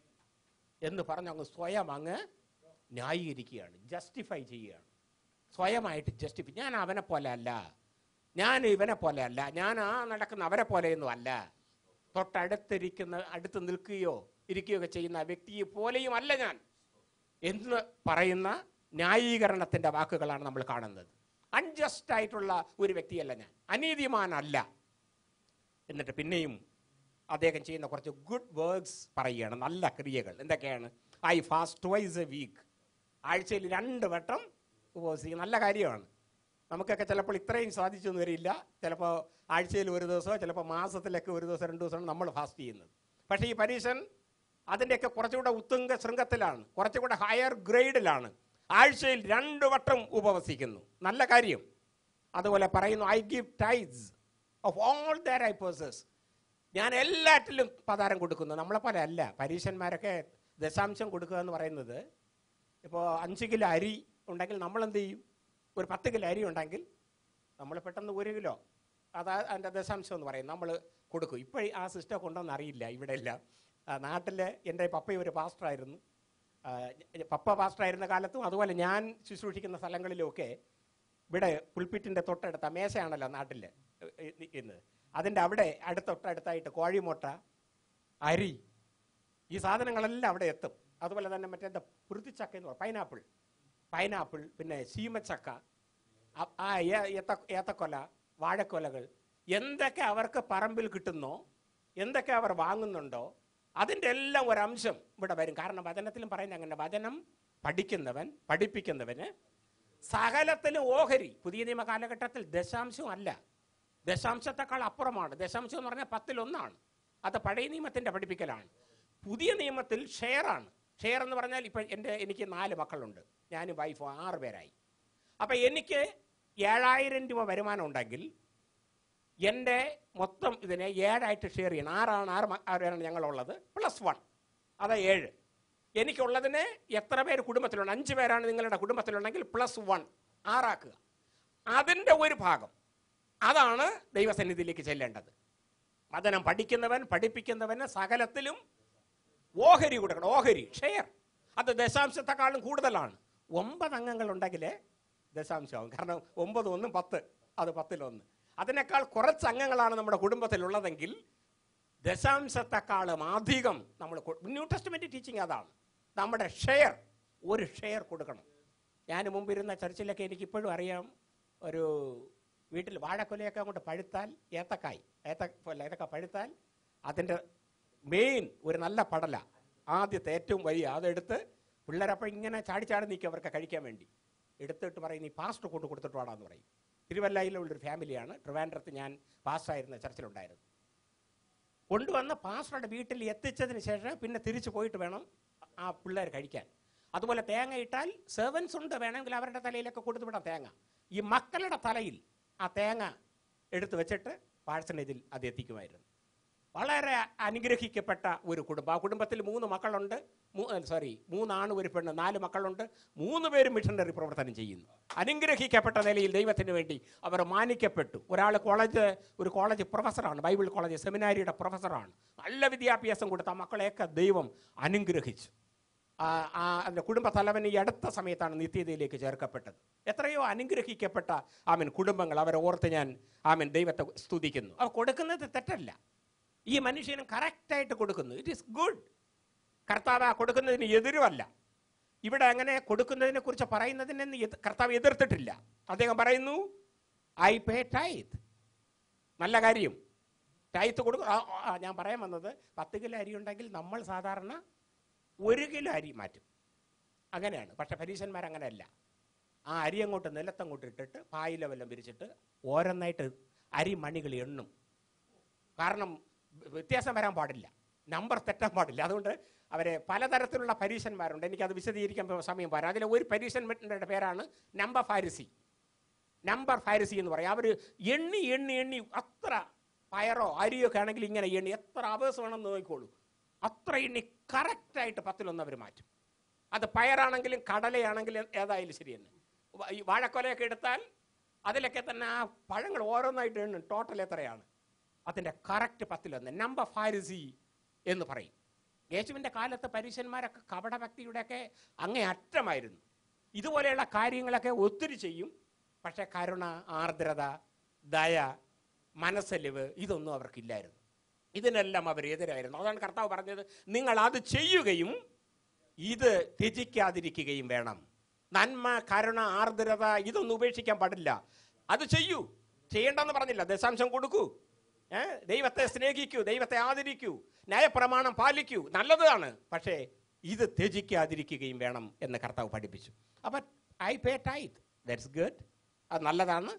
എന്ന് പറഞ്ഞ് അങ്ങ് സ്വയം അങ്ങ് ന്യായീകരിക്കുകയാണ് ജസ്റ്റിഫൈ ചെയ്യുകയാണ് സ്വയമായിട്ട് ജസ്റ്റിഫൈ ഞാൻ അവനെ പോലെ അല്ല ഞാൻ ഇവനെ പോലെ അല്ല ഞാൻ ആ നടക്കുന്ന അവരെ പോലെയൊന്നും അല്ല തൊട്ടടുത്തിരിക്കുന്ന അടുത്ത് നിൽക്കുകയോ ഇരിക്കുകയോ ഒക്കെ ചെയ്യുന്ന വ്യക്തിയെ പോലെയും അല്ല ഞാൻ എന്ന് പറയുന്ന ന്യായീകരണത്തിന്റെ വാക്കുകളാണ് നമ്മൾ കാണുന്നത് അൺജസ്റ്റ് ആയിട്ടുള്ള ഒരു വ്യക്തിയല്ല ഞാൻ അനീതിമാനല്ല എന്നിട്ട് പിന്നെയും അദ്ദേഹം ചെയ്യുന്ന കുറച്ച് ഗുഡ് വർക്ക്സ് പറയുകയാണ് നല്ല ക്രിയകൾ എന്തൊക്കെയാണ് I fast twice a week ആഴ്ചയിൽ രണ്ട് വട്ടം ഉപവസിക്കും നല്ല കാര്യമാണ് നമുക്കൊക്കെ ചിലപ്പോൾ ഇത്രയും സാധിച്ചൊന്നും വരില്ല ചിലപ്പോൾ ആഴ്ചയിൽ ഒരു ദിവസമോ ചിലപ്പോൾ മാസത്തിലൊക്കെ ഒരു ദിവസം രണ്ട് ദിവസമാണ് നമ്മൾ ഫാസ്റ്റ് ചെയ്യുന്നത് പക്ഷേ ഈ പരീക്ഷൻ അതിൻ്റെയൊക്കെ കുറച്ചുകൂടെ ഉത്തുംഗ ശൃംഗത്തിലാണ് കുറച്ചുകൂടെ ഹയർ ഗ്രേഡിലാണ് ആഴ്ചയിൽ രണ്ട് വട്ടം ഉപവസിക്കുന്നു നല്ല കാര്യം അതുപോലെ പറയുന്നു I give tithes of all that I possess ഞാൻ എല്ലാറ്റിലും പതാരം കൊടുക്കുന്നു നമ്മളെ പോലെ അല്ല പരീക്ഷന്മാരൊക്കെ ദശാംശം കൊടുക്കുക എന്ന് പറയുന്നത് ഇപ്പോൾ അഞ്ച് കിലോ അരി ഉണ്ടെങ്കിൽ നമ്മൾ എന്ത് ചെയ്യും ഒരു പത്ത് കിലോ അരി ഉണ്ടെങ്കിൽ നമ്മൾ പെട്ടെന്ന് ഒരു കിലോ അതാ അതിൻ്റെ ദശാംശം എന്ന് പറയും നമ്മൾ കൊടുക്കും ഇപ്പോൾ ആ സിസ്റ്റം കൊണ്ടോന്ന് അറിയില്ല ഇവിടെ ഇല്ല നാട്ടിൽ എൻ്റെ പപ്പ ഒരു പാസ്റ്ററായിരുന്നു ആ, പപ്പ പാസ്റ്ററായിരുന്ന കാലത്തും അതുപോലെ ഞാൻ ശുശ്രൂഷിക്കുന്ന സ്ഥലങ്ങളിലുമൊക്കെ ഇവിടെ പുൽപ്പിറ്റിൻ്റെ തൊട്ടടുത്ത മേശയാണല്ലോ നാട്ടിൽ ഇന്ന് അതിൻ്റെ അവിടെ അടുത്തൊട്ടടുത്തായിട്ട് കോഴിമുട്ട അരി ഈ സാധനങ്ങളെല്ലാം അവിടെ എത്തും അതുപോലെ തന്നെ മറ്റേ എന്താ പുരുത്തിച്ചക്ക എന്ന് പറയും പൈനാപ്പിൾ പൈനാപ്പിൾ പിന്നെ ശീമച്ചക്ക അ- ആ ഏ- ഏത്ത ഏത്തക്കൊല വാഴക്കൊലകൾ എന്തൊക്കെ അവർക്ക് പറമ്പിൽ കിട്ടുന്നോ എന്തൊക്കെ അവർ വാങ്ങുന്നുണ്ടോ അതിൻ്റെ എല്ലാം ഒരംശം ഇവിടെ വരും കാരണം വചനത്തിലും പറയുന്ന അങ്ങനെ വചനം പഠിക്കുന്നവൻ പഠിപ്പിക്കുന്നവന് സകലത്തിലും ഓഹരി പുതിയ നിയമ കാലഘട്ടത്തിൽ ദശാംശം അല്ല ദശാംശത്തെക്കാൾ അപ്പുറമാണ് ദശാംശം എന്ന് പറഞ്ഞാൽ പത്തിലൊന്നാണ് അത് പഴയ നിയമത്തിന്റെ പഠിപ്പിക്കലാണ് പുതിയ നിയമത്തിൽ ഷെയറാണ് ഷെയർ എന്ന് പറഞ്ഞാൽ ഇപ്പം എൻ്റെ എനിക്ക് നാല് മക്കളുണ്ട് ഞാനും വൈഫും ആറ് പേരായി അപ്പം എനിക്ക് ഏഴായിരം രൂപ വരുമാനം ഉണ്ടെങ്കിൽ എൻ്റെ മൊത്തം ഇതിനെ ഏഴായിട്ട് ഷെയർ ചെയ്യണം ആറാണ് ആറ് മ- ആറ് പേരാണ് ഞങ്ങളുള്ളത് പ്ലസ് വൺ അതാ ഏഴ് എനിക്കുള്ളതിന് എത്ര പേര് കുടുംബത്തിലുണ്ട് അഞ്ച് പേരാണ് നിങ്ങളുടെ കുടുംബത്തിലുണ്ടെങ്കിൽ പ്ലസ് വൺ ആറാക്കുക അതിൻ്റെ ഒരു ഭാഗം അതാണ് ദൈവസന്നിധിയിലേക്ക് ചെല്ലേണ്ടത് വചനം പഠിക്കുന്നവൻ പഠിപ്പിക്കുന്നവന് സകലത്തിലും ഓഹരി കൊടുക്കണം ഓഹരി ഷെയർ അത് ദശാംശത്തെക്കാളും കൂടുതലാണ് ഒമ്പത് അംഗങ്ങൾ ഉണ്ടെങ്കിൽ ദശാംശമാവും കാരണം ഒമ്പത് ഒന്നും പത്ത് അത് പത്തിലൊന്ന് അതിനേക്കാൾ കുറച്ച് അംഗങ്ങളാണ് നമ്മുടെ കുടുംബത്തിലുള്ളതെങ്കിൽ ദശാംശത്തെക്കാളും അധികം നമ്മൾ കൊ- ന്യൂ ടെസ്റ്റ്മെന്റ് ടീച്ചിങ് അതാണ് നമ്മുടെ ഷെയർ ഒരു ഷെയർ കൊടുക്കണം ഞാൻ മുമ്പിരുന്ന ചർച്ചിലൊക്കെ എനിക്ക് ഇപ്പോഴും അറിയാം ഒരു വീട്ടിൽ വാഴക്കൊലയൊക്കെ അങ്ങോട്ട് പഴുത്താൽ ഏത്തക്കായ് ഏത്ത അല്ല, ഏത്തക്ക പഴുത്താൽ അതിൻ്റെ മെയിൻ ഒരു നല്ല പടല ആദ്യത്തെ ഏറ്റവും വലിയ അതെടുത്ത് പിള്ളേരപ്പം ഇങ്ങനെ ചാടി ചാടി നിൽക്കും അവർക്ക് കഴിക്കാൻ വേണ്ടി എടുത്തിട്ട് പറയും നീ പാസ്റ്റ് കൊണ്ട് കൊടുത്തിട്ട് വാടാന്ന് പറയും തിരുവല്ലയിലുള്ളൊരു ഫാമിലിയാണ് ട്രിവാൻഡ്രത്ത് ഞാൻ പാസ്റ്റായിരുന്ന ചർച്ചിലുണ്ടായിരുന്നു കൊണ്ടുവന്ന് പാസ്റ്ററുടെ വീട്ടിൽ എത്തിച്ചതിന് ശേഷം പിന്നെ തിരിച്ചു പോയിട്ട് വേണം ആ പിള്ളേർ കഴിക്കാൻ അതുപോലെ തേങ്ങ ഇട്ടാൽ സെർവൻസ് ഉണ്ട് വേണമെങ്കിൽ അവരുടെ തലയിലൊക്കെ കൊടുത്തു വിടാം തേങ്ങ ഈ മക്കളുടെ തലയിൽ ആ തേങ്ങ എടുത്തു വെച്ചിട്ട് പാഴ്സണേജിൽ അത് എത്തിക്കുമായിരുന്നു വളരെ അനുഗ്രഹിക്കപ്പെട്ട ഒരു കുടുംബം ആ കുടുംബത്തിൽ മൂന്ന് മക്കളുണ്ട് സോറി മൂന്നാണ് ഒരു പെണ്ണ് നാല് മക്കളുണ്ട് മൂന്ന് പേരും മിഷണറി പ്രവർത്തനം ചെയ്യുന്നു അനുഗ്രഹിക്കപ്പെട്ട നിലയിൽ ദൈവത്തിന് വേണ്ടി അവർ മാനിക്കപ്പെട്ടു ഒരാൾ കോളേജ് ഒരു കോളേജ് പ്രൊഫസറാണ് ബൈബിൾ കോളേജ് സെമിനാരിയുടെ പ്രൊഫസറാണ് നല്ല വിദ്യാഭ്യാസം കൊടുത്ത ആ മക്കളെയൊക്കെ ദൈവം അനുഗ്രഹിച്ചു ആ ആ അതിൻ്റെ കുടുംബ തലവൻ ഈ അടുത്ത സമയത്താണ് നിത്യതയിലേക്ക് ചേർക്കപ്പെട്ടത് എത്രയോ അനുഗ്രഹിക്കപ്പെട്ട ആമൻ കുടുംബങ്ങൾ അവരെ ഓർത്ത് ഞാൻ ആമൻ ദൈവത്തെ സ്തുതിക്കുന്നു അവ കൊടുക്കുന്നത് തെറ്റല്ല ഈ മനുഷ്യനും കറക്റ്റായിട്ട് കൊടുക്കുന്നു ഇറ്റ് ഈസ് ഗുഡ് കർത്താവ് ആ കൊടുക്കുന്നതിന് എതിരുമല്ല ഇവിടെ അങ്ങനെ കൊടുക്കുന്നതിനെ കുറിച്ച് പറയുന്നതിനെ എത്- കർത്താവ് എതിർത്തിട്ടില്ല അദ്ദേഹം പറയുന്നു ഐ പേ ടൈത്ത് നല്ല കാര്യം ടൈത്ത് കൊടുക്കും ആ, ആ, ഞാൻ പറയാൻ വന്നത് പത്ത് കിലോ അരി ഉണ്ടെങ്കിൽ നമ്മൾ സാധാരണ ഒരു കിലോ അരി മാറ്റും അങ്ങനെയാണ് പക്ഷെ പരീശന്മാർ അങ്ങനെയല്ല ആ അരി അങ്ങോട്ട് നിലത്തങ്ങോട്ട് ഇട്ടിട്ട് പായില വല്ലം വിരിച്ചിട്ട് ഓരോന്നായിട്ട് അരി മണികൾ എണ്ണും കാരണം വ്യത്യാസം വരാൻ പാടില്ല നമ്പർ തെറ്റാൻ പാടില്ല അതുകൊണ്ട് അവരെ പലതരത്തിലുള്ള പരീശന്മാരുണ്ട് എനിക്കത് വിശദീകരിക്കാൻ ഇപ്പൊ സമയം പോരാ അതിലെ ഒരു പരീശന്മാരുടെ പേരാണ് നമ്പർ ഫാരിസി നമ്പർ ഫാരിസി എന്ന് പറയും അവർ എണ്ണി എണ്ണി എണ്ണി അത്ര പയറോ അരിയോ ഒക്കെ ആണെങ്കിൽ ഇങ്ങനെ എണ്ണി എത്ര അവേഴ്സ് വേണമെന്ന് നോക്കിക്കോളൂ അത്ര എണ്ണി കറക്റ്റായിട്ട് പത്തിലൊന്ന് അവർ മാറ്റും അത് പയറാണെങ്കിലും കടലയാണെങ്കിലും ഏതായാലും ശരി തന്നെ വ- ഈ വാഴക്കൊലയൊക്കെ എടുത്താൽ അതിലൊക്കെ തന്നെ ആ പഴങ്ങൾ ഓരോന്നായിട്ട് എണ്ണും ടോട്ടൽ എത്രയാണ് അതിൻ്റെ കറക്റ്റ് പത്തിലൊന്ന് നമ്പർ ഫാരിസി എന്ന് പറയും യേശുവിൻ്റെ കാലത്ത് പരീശന്മാരൊക്കെ കപടഭക്തിയുടെയൊക്കെ അങ്ങേ അറ്റമായിരുന്നു ഇതുപോലെയുള്ള കാര്യങ്ങളൊക്കെ ഒത്തിരി ചെയ്യും പക്ഷേ കരുണ ആർദ്രത ദയ മനസ്സലിവ് ഇതൊന്നും അവർക്കില്ലായിരുന്നു ഇതിനെല്ലാം അവർ എതിരായിരുന്നു അതാണ് കർത്താവ് പറഞ്ഞത് നിങ്ങൾ അത് ചെയ്യുകയും ഇത് ത്യജിക്കാതിരിക്കുകയും വേണം നന്മ കരുണ ആർദ്രത ഇതൊന്നും ഉപേക്ഷിക്കാൻ പാടില്ല അത് ചെയ്യൂ ചെയ്യണ്ടെന്ന് പറഞ്ഞില്ല ദശാംശം കൊടുക്കൂ ഏ ദൈവത്തെ സ്നേഹിക്കൂ ദൈവത്തെ ആദരിക്കൂ ന്യായപ്രമാണം പാലിക്കൂ നല്ലതാണ് പക്ഷേ ഇത് ത്യജിക്കാതിരിക്കുകയും വേണം എന്ന് കർത്താവ് പഠിപ്പിച്ചു അപ്പം I pay tithe that's good അത് നല്ലതാണ്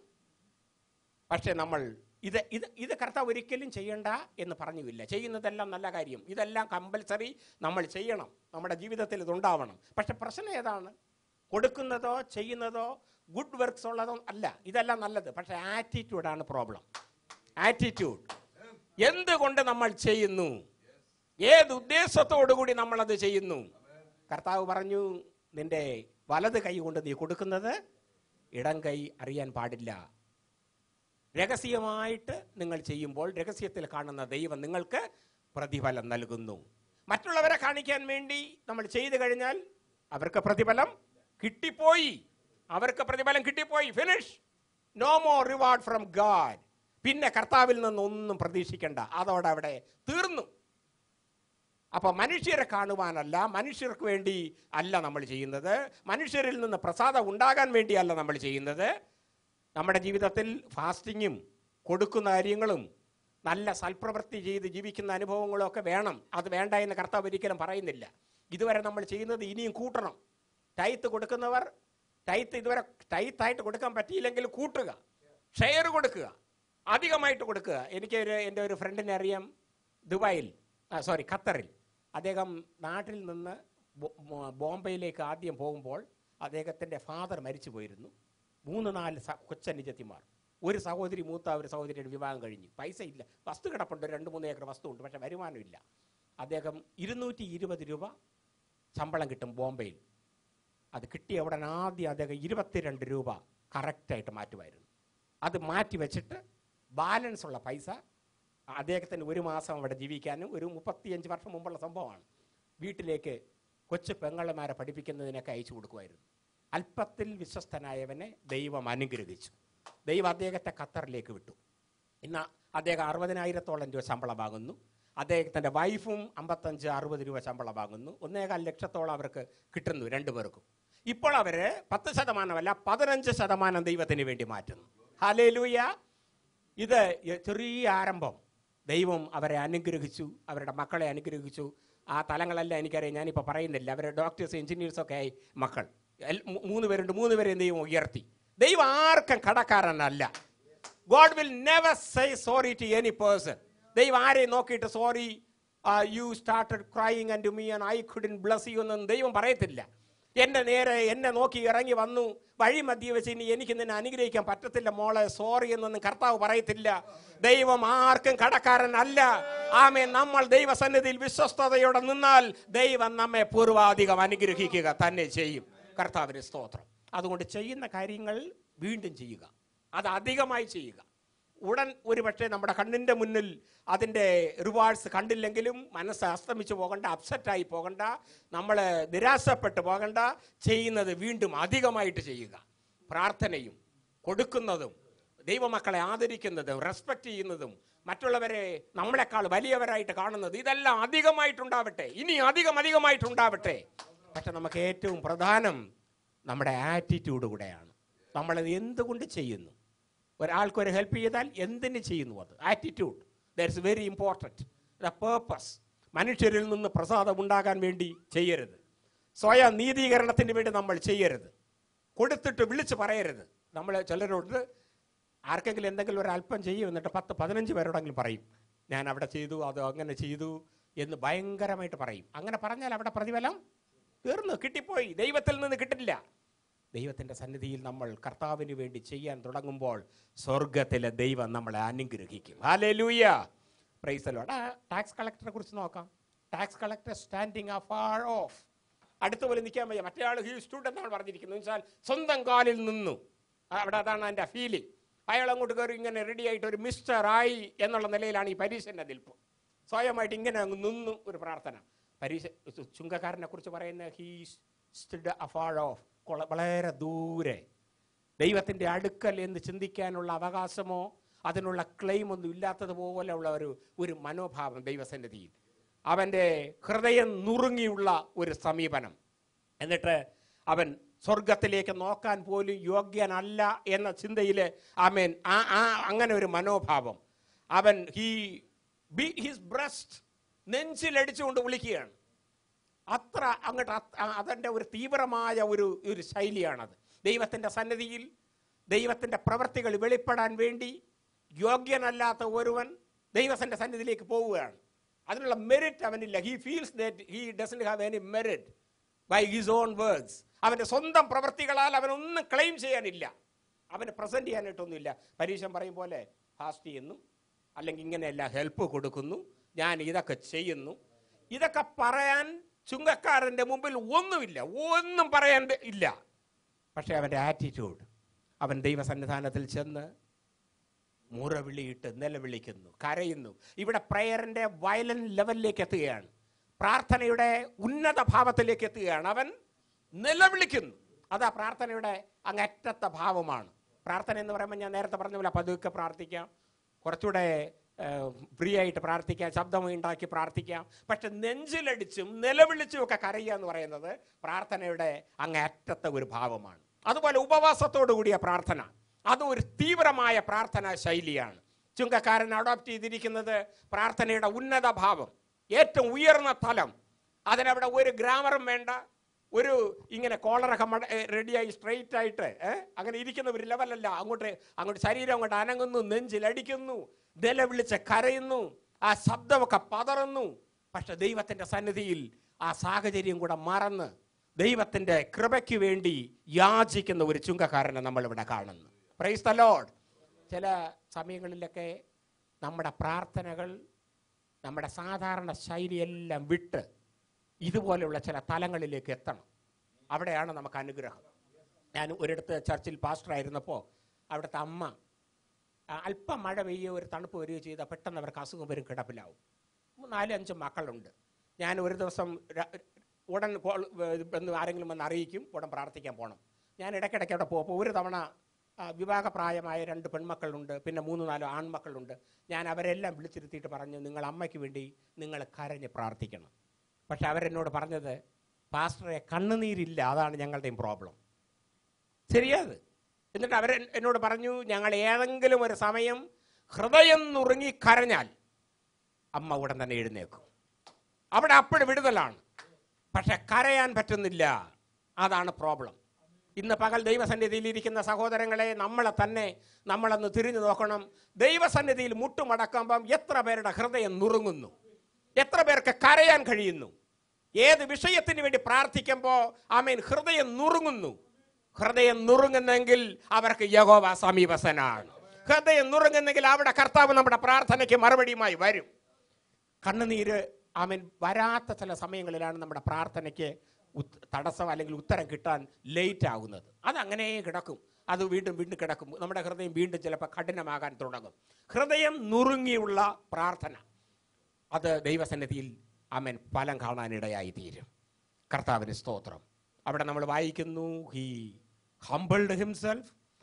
പക്ഷേ നമ്മൾ ഇത് ഇത് ഇത് കർത്താവ് ഒരിക്കലും ചെയ്യണ്ട എന്ന് പറഞ്ഞുമില്ല ചെയ്യുന്നതെല്ലാം നല്ല കാര്യം ഇതെല്ലാം കമ്പൽസറി നമ്മൾ ചെയ്യണം നമ്മുടെ ജീവിതത്തിൽ ഇതുണ്ടാവണം പക്ഷെ പ്രശ്നം ഏതാണ് കൊടുക്കുന്നതോ ചെയ്യുന്നതോ ഗുഡ് വർക്ക്സ് ഉള്ളതോ അല്ല ഇതെല്ലാം നല്ലത് പക്ഷെ ആറ്റിറ്റ്യൂഡാണ് പ്രോബ്ലം ആറ്റിറ്റ്യൂഡ് എന്തുകൊണ്ട് നമ്മൾ ചെയ്യുന്നു ഏത് ഉദ്ദേശത്തോടു കൂടി നമ്മളത് ചെയ്യുന്നു കർത്താവ് പറഞ്ഞു നിന്റെ വലത് കൈ കൊണ്ട് നീ കൊടുക്കുന്നത് ഇടം കൈ അറിയാൻ പാടില്ല രഹസ്യമായിട്ട് നിങ്ങൾ ചെയ്യുമ്പോൾ രഹസ്യത്തിൽ കാണുന്ന ദൈവം നിങ്ങൾക്ക് പ്രതിഫലം നൽകുന്നു മറ്റുള്ളവരെ കാണിക്കാൻ വേണ്ടി നമ്മൾ ചെയ്തു കഴിഞ്ഞാൽ അവർക്ക് പ്രതിഫലം കിട്ടിപ്പോയി അവർക്ക് പ്രതിഫലം കിട്ടിപ്പോയി finish no more reward from God പിന്നെ കർത്താവിൽ നിന്നൊന്നും പ്രതീക്ഷിക്കേണ്ട അതോടെ അവിടെ തീർന്നു അപ്പൊ മനുഷ്യരെ കാണുവാനല്ല മനുഷ്യർക്ക് വേണ്ടി അല്ല നമ്മൾ ചെയ്യുന്നത് മനുഷ്യരിൽ നിന്ന് പ്രസാദം ഉണ്ടാകാൻ വേണ്ടിയല്ല നമ്മൾ ചെയ്യുന്നത് നമ്മുടെ ജീവിതത്തിൽ ഫാസ്റ്റിങ്ങും കൊടുക്കുന്ന കാര്യങ്ങളും നല്ല സൽപ്രവൃത്തി ചെയ്ത് ജീവിക്കുന്ന അനുഭവങ്ങളും ഒക്കെ വേണം അത് വേണ്ട എന്ന് കർത്താവ് ഒരിക്കലും പറയുന്നില്ല ഇതുവരെ നമ്മൾ ചെയ്യുന്നത് ഇനിയും കൂട്ടണം ടൈത്ത് കൊടുക്കുന്നവർ ടൈത്ത് ഇതുവരെ ടൈത്തായിട്ട് കൊടുക്കാൻ പറ്റിയില്ലെങ്കിൽ കൂട്ടുക ഷെയർ കൊടുക്കുക അധികമായിട്ട് കൊടുക്കുക എനിക്ക് ഒരു എൻ്റെ ഒരു ഫ്രണ്ടിനെ അറിയാം ദുബായിൽ സോറി ഖത്തറിൽ അദ്ദേഹം നാട്ടിൽ നിന്ന് ബോ- ബോ- ബോംബെയിലേക്ക് ആദ്യം പോകുമ്പോൾ അദ്ദേഹത്തിൻ്റെ ഫാദർ മരിച്ചു പോയിരുന്നു മൂന്ന് നാല് സ- കൊച്ചനുജത്തിമാർ ഒരു സഹോദരി മൂത്ത ഒരു സഹോദരിയുടെ വിവാഹം കഴിഞ്ഞു പൈസ ഇല്ല വസ്തു കിടപ്പുണ്ട് രണ്ട് മൂന്ന് ഏക്കർ വസ്തു ഉണ്ട് പക്ഷെ വരുമാനമില്ല അദ്ദേഹം ഇരുന്നൂറ്റി ഇരുപത് രൂപ ശമ്പളം കിട്ടും ബോംബെയിൽ അത് കിട്ടിയ ഉടൻ ആദ്യം അദ്ദേഹം ഇരുപത്തിരണ്ട് രൂപ കറക്റ്റായിട്ട് മാറ്റുമായിരുന്നു അത് മാറ്റി വെച്ചിട്ട് ബാലൻസ് ഉള്ള പൈസ അദ്ദേഹത്തിന് ഒരു മാസം അവിടെ ജീവിക്കാനും ഒരു മുപ്പത്തിയഞ്ച് വർഷം മുമ്പുള്ള സംഭവമാണ് വീട്ടിലേക്ക് കൊച്ചു പെങ്ങളമാരെ പഠിപ്പിക്കുന്നതിനൊക്കെ അയച്ചു കൊടുക്കുമായിരുന്നു അല്പത്തിൽ വിശ്വസ്തനായവനെ ദൈവം അനുഗ്രഹിച്ചു ദൈവം അദ്ദേഹത്തെ ഖത്തറിലേക്ക് വിട്ടു ഇന്ന് അദ്ദേഹം അറുപതിനായിരത്തോളം രൂപ ശമ്പളം വാങ്ങുന്നു അദ്ദേഹത്തിൻ്റെ വൈഫും അമ്പത്തഞ്ച് അറുപത് രൂപ ശമ്പളം വാങ്ങുന്നു ഒന്നേകാൽ ലക്ഷത്തോളം അവർക്ക് കിട്ടുന്നു രണ്ടുപേർക്കും ഇപ്പോൾ അവർ പത്ത് ശതമാനമല്ല പതിനഞ്ച് ശതമാനം ദൈവത്തിന് വേണ്ടി മാറ്റുന്നു ഹലേലൂയ ഇത് ചെറിയ ആരംഭം ദൈവം അവരെ അനുഗ്രഹിച്ചു അവരുടെ മക്കളെ അനുഗ്രഹിച്ചു ആ തലങ്ങളെല്ലാം എനിക്കറിയാം ഞാനിപ്പോൾ പറയുന്നില്ല അവരുടെ ഡോക്ടേഴ്സ് എഞ്ചിനീയേഴ്സ് ഒക്കെ ആയി മക്കൾ എൽ- മൂ- മൂന്ന് പേരുണ്ട് മൂന്ന് പേരെയും ദൈവം ഉയർത്തി ദൈവം ആർക്കും കടക്കാരനല്ല God will never say sorry to any person ദൈവം ആരെയും നോക്കിയിട്ട് sorry you started crying and me and I couldn't bless you എന്നൊന്നും ദൈവം പറയത്തില്ല എന്നെ നേരെ എന്നെ നോക്കി ഇറങ്ങി വന്നു വഴി മധ്യ വെച്ച് ഇനി എനിക്ക് നിന്നെ അനുഗ്രഹിക്കാൻ പറ്റത്തില്ല മോളെ സോറി എന്നൊന്നും കർത്താവ് പറയത്തില്ല ദൈവം ആർക്കും കടക്കാരനല്ല ആമേ നമ്മൾ ദൈവസന്നിധിയിൽ വിശ്വസ്തയോടെ നിന്നാൽ ദൈവം നമ്മെ പൂർവാധികം അനുഗ്രഹിക്കുക തന്നെ ചെയ്യും കർത്താവിന് സ്തോത്രം അതുകൊണ്ട് ചെയ്യുന്ന കാര്യങ്ങൾ വീണ്ടും ചെയ്യുക അത് അധികമായി ചെയ്യുക ഉടൻ ഒരുപക്ഷെ നമ്മുടെ കണ്ണിൻ്റെ മുന്നിൽ അതിൻ്റെ റിവാർഡ്സ് കണ്ടില്ലെങ്കിലും മനസ്സ് അസ്തമിച്ചു പോകണ്ട അപ്സെറ്റായി പോകണ്ട നമ്മൾ നിരാശപ്പെട്ടു പോകണ്ട ചെയ്യുന്നത് വീണ്ടും അധികമായിട്ട് ചെയ്യുക പ്രാർത്ഥനയും കൊടുക്കുന്നതും ദൈവമക്കളെ ആദരിക്കുന്നതും റെസ്പെക്ട് ചെയ്യുന്നതും മറ്റുള്ളവരെ നമ്മളെക്കാൾ വലിയവരായിട്ട് കാണുന്നത് ഇതെല്ലാം അധികമായിട്ടുണ്ടാവട്ടെ ഇനി അധികം അധികമായിട്ടുണ്ടാവട്ടെ പക്ഷെ നമുക്ക് ഏറ്റവും പ്രധാനം നമ്മുടെ ആറ്റിറ്റ്യൂഡ് കൂടെയാണ് നമ്മളത് എന്തുകൊണ്ട് ചെയ്യുന്നു ഒരാൾക്ക് ഒരു ഹെൽപ്പ് ചെയ്താൽ എന്തിന് ചെയ്യുന്നു അത് attitude that's very important the purpose മനുഷ്യരിൽ നിന്ന് പ്രസാദം ഉണ്ടാകാൻ വേണ്ടി ചെയ്യരുത് സ്വയം നീതീകരണത്തിന് വേണ്ടി നമ്മൾ ചെയ്യരുത് കൊടുത്തിട്ട് വിളിച്ച് പറയരുത് നമ്മൾ ചിലരോട് ആർക്കെങ്കിലും എന്തെങ്കിലും ഒരു അല്പം ചെയ്യും എന്നിട്ട് പത്ത് പതിനഞ്ച് പേരോടെങ്കിലും പറയും ഞാൻ അവിടെ ചെയ്തു അത് അങ്ങനെ ചെയ്തു എന്ന് ഭയങ്കരമായിട്ട് പറയും അങ്ങനെ പറഞ്ഞാൽ അവിടെ പ്രതിഫലം തീർന്നു കിട്ടിപ്പോയി ദൈവത്തിൽ നിന്ന് കിട്ടില്ല ദൈവത്തിൻ്റെ സന്നിധിയിൽ നമ്മൾ കർത്താവിന് വേണ്ടി ചെയ്യാൻ തുടങ്ങുമ്പോൾ സ്വർഗത്തിലെ ദൈവം നമ്മളെ അനുഗ്രഹിക്കും ഹാലേ ലൂയ പ്രൈസലോട് ടാക്സ് കളക്ടറെ കുറിച്ച് നോക്കാം tax collector standing far off അടുത്ത പോലെ നിൽക്കാൻ വയ്യ മറ്റേ ആൾ ഹീ സ്റ്റുഡ് എന്നാണ് പറഞ്ഞിരിക്കുന്നത് എന്ന് വെച്ചാൽ സ്വന്തം കാലിൽ നിന്നു ആ, അവിടെ അതാണ് എൻ്റെ ഫീലിംഗ് അയാൾ അങ്ങോട്ട് കയറി ഇങ്ങനെ റെഡി ആയിട്ട് ഒരു മിസ്റ്റർ ആയി എന്നുള്ള നിലയിലാണ് ഈ പരീക്ഷൻ്റെ നിൽപ്പ് സ്വയമായിട്ട് ഇങ്ങനെ അങ്ങ് നിന്നു ഒരു പ്രാർത്ഥന പരീക്ഷ ചുങ്കക്കാരനെ കുറിച്ച് പറയുന്ന ഹീ സ്റ്റുഡ് അഫാർ ഓഫ് വളരെ ദൂരെ ദൈവത്തിൻ്റെ അടുക്കൽ എന്ന് ചിന്തിക്കാനുള്ള അവകാശമോ അതിനുള്ള ക്ലെയിം ഒന്നും ഇല്ലാത്തതുപോലെയുള്ള ഒരു ഒരു മനോഭാവം ദൈവസന്നിധിയിൽ അവൻ്റെ ഹൃദയം നുറുങ്ങിയുള്ള ഒരു സമീപനം എന്നിട്ട് അവൻ സ്വർഗത്തിലേക്ക് നോക്കാൻ പോലും യോഗ്യനല്ല എന്ന ചിന്തയിൽ അവൻ ആ ആ അങ്ങനെ ഒരു മനോഭാവം അവൻ ഹീ ബി ഹിസ് ബ്രസ്റ്റ് നെഞ്ചിലടിച്ചുകൊണ്ട് വിളിക്കുകയാണ് അത്ര അങ്ങോട്ട് അത്- ആ- അതിൻ്റെ ഒരു തീവ്രമായ ഒരു ഒരു ശൈലിയാണത് ദൈവത്തിൻ്റെ സന്നിധിയിൽ ദൈവത്തിൻ്റെ പ്രവൃത്തികൾ വെളിപ്പെടാൻ വേണ്ടി യോഗ്യനല്ലാത്ത ഒരുവൻ ദൈവത്തിൻ്റെ സന്നിധിയിലേക്ക് പോവുകയാണ് അതിനുള്ള മെറിറ്റ് അവനില്ല he feels that he doesn't have any merit by his own words അവൻ്റെ സ്വന്തം പ്രവൃത്തികളാൽ അവനൊന്നും ക്ലെയിം ചെയ്യാനില്ല അവന് പ്രസന്റ് ചെയ്യാനായിട്ടൊന്നുമില്ല പരീക്ഷം പറയും പോലെ ഫാസ്റ്റ് ചെയ്യുന്നു അല്ലെങ്കിൽ ഇങ്ങനെയല്ല ഹെൽപ്പ് കൊടുക്കുന്നു ഞാൻ ഇതൊക്കെ ചെയ്യുന്നു ഇതൊക്കെ പറയാൻ ചുങ്കക്കാരൻ്റെ മുമ്പിൽ ഒന്നുമില്ല ഒന്നും പറയാൻ ഇല്ല പക്ഷേ അവൻ്റെ ആറ്റിറ്റ്യൂഡ് അവൻ ദൈവസന്നിധാനത്തിൽ ചെന്ന് മുറവിളിയിട്ട് നിലവിളിക്കുന്നു കരയുന്നു ഇവിടെ പ്രയറിൻ്റെ വയലൻ ലെവലിലേക്ക് എത്തുകയാണ് പ്രാർത്ഥനയുടെ ഉന്നത ഭാവത്തിലേക്ക് എത്തുകയാണ് അവൻ നിലവിളിക്കുന്നു അതാ പ്രാർത്ഥനയുടെ അങ്ങറ്റത്തെ ഭാവമാണ് പ്രാർത്ഥന എന്ന് പറയുമ്പോൾ ഞാൻ നേരത്തെ പറഞ്ഞ പോലെ പതുക്കെ പ്രാർത്ഥിക്കാം കുറച്ചുകൂടെ ഫ്രീ ആയിട്ട് പ്രാർത്ഥിക്കാം ശബ്ദമുണ്ടാക്കി പ്രാർത്ഥിക്കാം പക്ഷെ നെഞ്ചിലടിച്ചും നിലവിളിച്ചും ഒക്കെ കരയുക എന്ന് പറയുന്നത് പ്രാർത്ഥനയുടെ അങ്ങേറ്റത്തെ ഒരു ഭാവമാണ് അതുപോലെ ഉപവാസത്തോടു കൂടിയ പ്രാർത്ഥന അതും ഒരു തീവ്രമായ പ്രാർത്ഥനാ ശൈലിയാണ് ചുങ്കക്കാരൻ അഡോപ്റ്റ് ചെയ്തിരിക്കുന്നത് പ്രാർത്ഥനയുടെ ഉന്നത ഭാവം ഏറ്റവും ഉയർന്ന തലം അതിനവിടെ ഒരു ഗ്രാമറും വേണ്ട ഒരു ഇങ്ങനെ കോളറൊക്കെ മട റെഡിയായി സ്ട്രെയിറ്റ് ആയിട്ട് ഏ? അങ്ങനെ ഇരിക്കുന്ന ഒരു ലെവലല്ല അങ്ങോട്ട് അങ്ങോട്ട് ശരീരം അങ്ങോട്ട് അനങ്ങുന്നു നെഞ്ചിലടിക്കുന്നു നിലവിളിച്ച് കരയുന്നു ആ ശബ്ദമൊക്കെ പതറുന്നു പക്ഷെ ദൈവത്തിൻ്റെ സന്നിധിയിൽ ആ സാഹചര്യം കൂടെ മറന്ന് ദൈവത്തിൻ്റെ കൃപയ്ക്ക് വേണ്ടി യാചിക്കുന്ന ഒരു ചുങ്കക്കാരനെ നമ്മളിവിടെ കാണുന്നു പ്രൈസ് ദ ലോഡ് ചില സമയങ്ങളിലൊക്കെ നമ്മുടെ പ്രാർത്ഥനകൾ നമ്മുടെ സാധാരണ ശൈലിയെല്ലാം വിട്ട് ഇതുപോലെയുള്ള ചില തലങ്ങളിലേക്ക് എത്തണം അവിടെയാണ് നമുക്ക് അനുഗ്രഹം ഞാൻ ഒരിടത്ത് ചർച്ചിൽ പാസ്റ്റർ ആയിരുന്നപ്പോൾ അവിടുത്തെ അമ്മ ആ, അല്പം മഴ പെയ്യുകയോ ഒരു തണുപ്പ് വരികയോ ചെയ്താൽ പെട്ടെന്ന് അവർക്ക് അസുഖം വരും കിടപ്പിലാവും നാലും അഞ്ചും മക്കളുണ്ട് ഞാൻ ഒരു ദിവസം ര- ഉടൻ കോൾ എന്ന് ആരെങ്കിലും വന്ന് അറിയിക്കും ഉടൻ പ്രാർത്ഥിക്കാൻ പോകണം ഞാൻ ഇടയ്ക്കിടയ്ക്ക് അവിടെ പോകുമ്പോൾ ഒരു തവണ ആ, വിവാഹപ്രായമായ രണ്ട് പെൺമക്കളുണ്ട് പിന്നെ മൂന്ന് നാലോ ആൺമക്കളുണ്ട് ഞാൻ അവരെല്ലാം വിളിച്ചിരുത്തിയിട്ട് പറഞ്ഞു നിങ്ങൾ അമ്മയ്ക്ക് വേണ്ടി നിങ്ങൾ കരഞ്ഞ് പ്രാർത്ഥിക്കണം പക്ഷെ അവരെന്നോട് പറഞ്ഞത് പാസ്റ്ററെ കണ്ണുനീരില്ല അതാണ് ഞങ്ങളുടെയും പ്രോബ്ലം ശരിയാത് എന്നിട്ട് അവർ എന്നോട് പറഞ്ഞു ഞങ്ങൾ ഏതെങ്കിലും ഒരു സമയം ഹൃദയം നുറുങ്ങി കരഞ്ഞാൽ അമ്മ ഉടൻ തന്നെ എഴുന്നേക്കും അവിടെ അപ്പോഴും വിടുതലാണ് പക്ഷെ കരയാൻ പറ്റുന്നില്ല അതാണ് പ്രോബ്ലം ഇന്ന് പകൽ ദൈവസന്നിധിയിൽ ഇരിക്കുന്ന സഹോദരങ്ങളെ നമ്മളെ തന്നെ നമ്മളൊന്ന് തിരിഞ്ഞു നോക്കണം ദൈവസന്നിധിയിൽ മുട്ടുമടക്കുമ്പം എത്ര പേരുടെ ഹൃദയം നുറുങ്ങുന്നു എത്ര പേർക്ക് കരയാൻ കഴിയുന്നു ഏത് വിഷയത്തിന് വേണ്ടി പ്രാർത്ഥിക്കുമ്പോൾ ആമേൻ ഹൃദയം നുറുങ്ങുന്നു ഹൃദയം നുറുങ്ങുന്നെങ്കിൽ അവർക്ക് യഹോവ സമീപസനാണ് ഹൃദയം നുറുങ്ങുന്നെങ്കിൽ അവിടെ കർത്താവ് നമ്മുടെ പ്രാർത്ഥനയ്ക്ക് മറുപടിയുമായി വരും കണ്ണുനീര് അവൻ വരാത്ത ചില സമയങ്ങളിലാണ് നമ്മുടെ പ്രാർത്ഥനയ്ക്ക് ഉത്- തടസ്സം അല്ലെങ്കിൽ ഉത്തരം കിട്ടാൻ ലേറ്റ് ആകുന്നത് അതങ്ങനെ കിടക്കും അത് വീണ്ടും വീണ്ടും കിടക്കും നമ്മുടെ ഹൃദയം വീണ്ടും ചിലപ്പോൾ കഠിനമാകാൻ തുടങ്ങും ഹൃദയം നുറുങ്ങിയുള്ള പ്രാർത്ഥന അത് ദൈവസന്നിധിയിൽ അമൻ ഫലം കാണാനിടയായി തീരും കർത്താവിന് സ്തോത്രം അവിടെ നമ്മൾ വായിക്കുന്നു ഹി ഹംബിൾഡ് ഹിംസെൽഫ്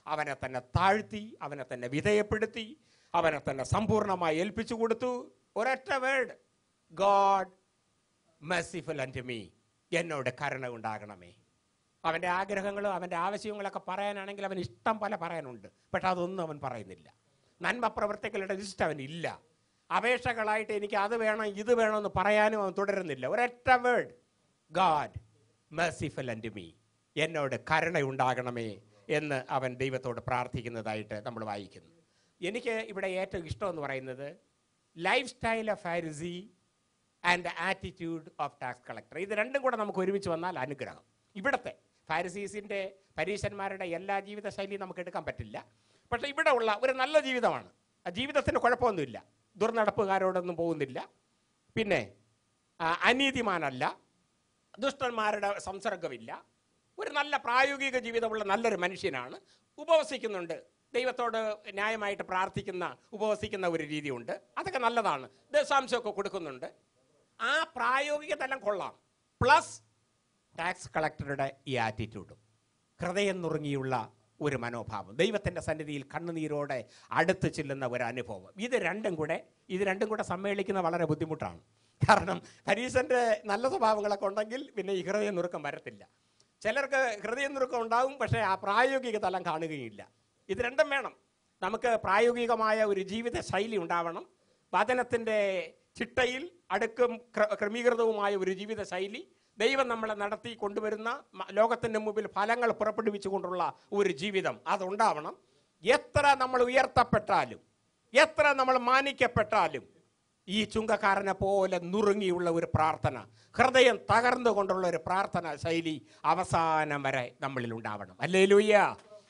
അവനെ തന്നെ താഴ്ത്തി അവനെ തന്നെ വിധേയപ്പെടുത്തി അവനെ തന്നെ സമ്പൂർണ്ണമായി ഏൽപ്പിച്ചു കൊടുത്തു ഒരൊറ്റ word God merciful and me എന്നോട് കരുണ ഉണ്ടാകണമേ അവൻ്റെ ആഗ്രഹങ്ങളും അവൻ്റെ ആവശ്യങ്ങളൊക്കെ പറയാനാണെങ്കിൽ അവൻ ഇഷ്ടം പോലെ പറയാനുണ്ട് പക്ഷെ അതൊന്നും അവൻ പറയുന്നില്ല നന്മ പ്രവർത്തികളുടെ ലിസ്റ്റ് അവനില്ല അപേക്ഷകളായിട്ട് എനിക്ക് അത് വേണം ഇത് വേണമെന്ന് പറയാനും അവൻ തുടരുന്നില്ല ഒരൊറ്റ word God merciful and me എന്നോട് കരുണയുണ്ടാകണമേ എന്ന് അവൻ ദൈവത്തോട് പ്രാർത്ഥിക്കുന്നതായിട്ട് നമ്മൾ വായിക്കുന്നു എനിക്ക് ഇവിടെ ഏറ്റവും ഇഷ്ടം എന്ന് പറയുന്നത് life style of Pharisee and attitude of tax collector ഇത് രണ്ടും കൂടെ നമുക്ക് ഒരുമിച്ച് വന്നാൽ അനുഗ്രഹം ഇവിടുത്തെ ഫാരിസീസിൻ്റെ പരീശന്മാരുടെ എല്ലാ ജീവിത ശൈലിയും നമുക്ക് എടുക്കാൻ പറ്റില്ല പക്ഷേ ഇവിടെ ഉള്ള ഒരു നല്ല ജീവിതമാണ് ആ ജീവിതത്തിന് കുഴപ്പമൊന്നുമില്ല ദുർനടപ്പുകാരോടൊന്നും പോകുന്നില്ല പിന്നെ ആ, അനീതിമാനല്ല ദുഷ്ടന്മാരുടെ സംസർഗമില്ല ഒരു നല്ല പ്രായോഗിക ജീവിതമുള്ള നല്ലൊരു മനുഷ്യനാണ് ഉപവസിക്കുന്നുണ്ട് ദൈവത്തോട് ന്യായമായിട്ട് പ്രാർത്ഥിക്കുന്ന ഉപവസിക്കുന്ന ഒരു രീതിയുണ്ട് അതൊക്കെ നല്ലതാണ് ദശാംശമൊക്കെ കൊടുക്കുന്നുണ്ട് ആ പ്രായോഗിക തലം കൊള്ളാം പ്ലസ് ടാക്സ് കളക്ടറുടെ ഈ ആറ്റിറ്റ്യൂഡും ഹൃദയം നുറുങ്ങിയുള്ള ഒരു മനോഭാവം ദൈവത്തിൻ്റെ സന്നിധിയിൽ കണ്ണുനീരോടെ അടുത്ത് ചെല്ലുന്ന ഒരു അനുഭവം ഇത് രണ്ടും കൂടെ ഇത് രണ്ടും കൂടെ സമ്മേളിക്കുന്ന വളരെ ബുദ്ധിമുട്ടാണ് കാരണം പരീശൻ്റെ നല്ല സ്വഭാവങ്ങളൊക്കെ ഉണ്ടെങ്കിൽ പിന്നെ ഈ ഹൃദയ നുറുക്കം വരത്തില്ല ചിലർക്ക് ഹൃദയ നുറുക്കം ഉണ്ടാവും പക്ഷേ ആ പ്രായോഗിക തലം കാണുകയില്ല ഇത് രണ്ടും വേണം നമുക്ക് പ്രായോഗികമായ ഒരു ജീവിത ശൈലി ഉണ്ടാവണം വചനത്തിൻ്റെ ചിട്ടയിൽ അടുക്കും ക്ര- ക്രമീകൃതവുമായ ഒരു ജീവിത ശൈലി ദൈവം നമ്മളെ നടത്തി കൊണ്ടുവരുന്ന മ- ലോകത്തിൻ്റെ മുമ്പിൽ ഫലങ്ങൾ പുറപ്പെടുവിച്ചുകൊണ്ടുള്ള ഒരു ജീവിതം അതുണ്ടാവണം എത്ര നമ്മൾ ഉയർത്തപ്പെട്ടാലും എത്ര നമ്മൾ മാനിക്കപ്പെട്ടാലും ഈ ചുങ്കക്കാരനെ പോലെ നുറുങ്ങിയുള്ള ഒരു പ്രാർത്ഥന ഹൃദയം തകർന്നുകൊണ്ടുള്ള ഒരു പ്രാർത്ഥന ശൈലി അവസാനം വരെ നമ്മളിൽ ഉണ്ടാവണം അല്ലേ ലൂയ്യ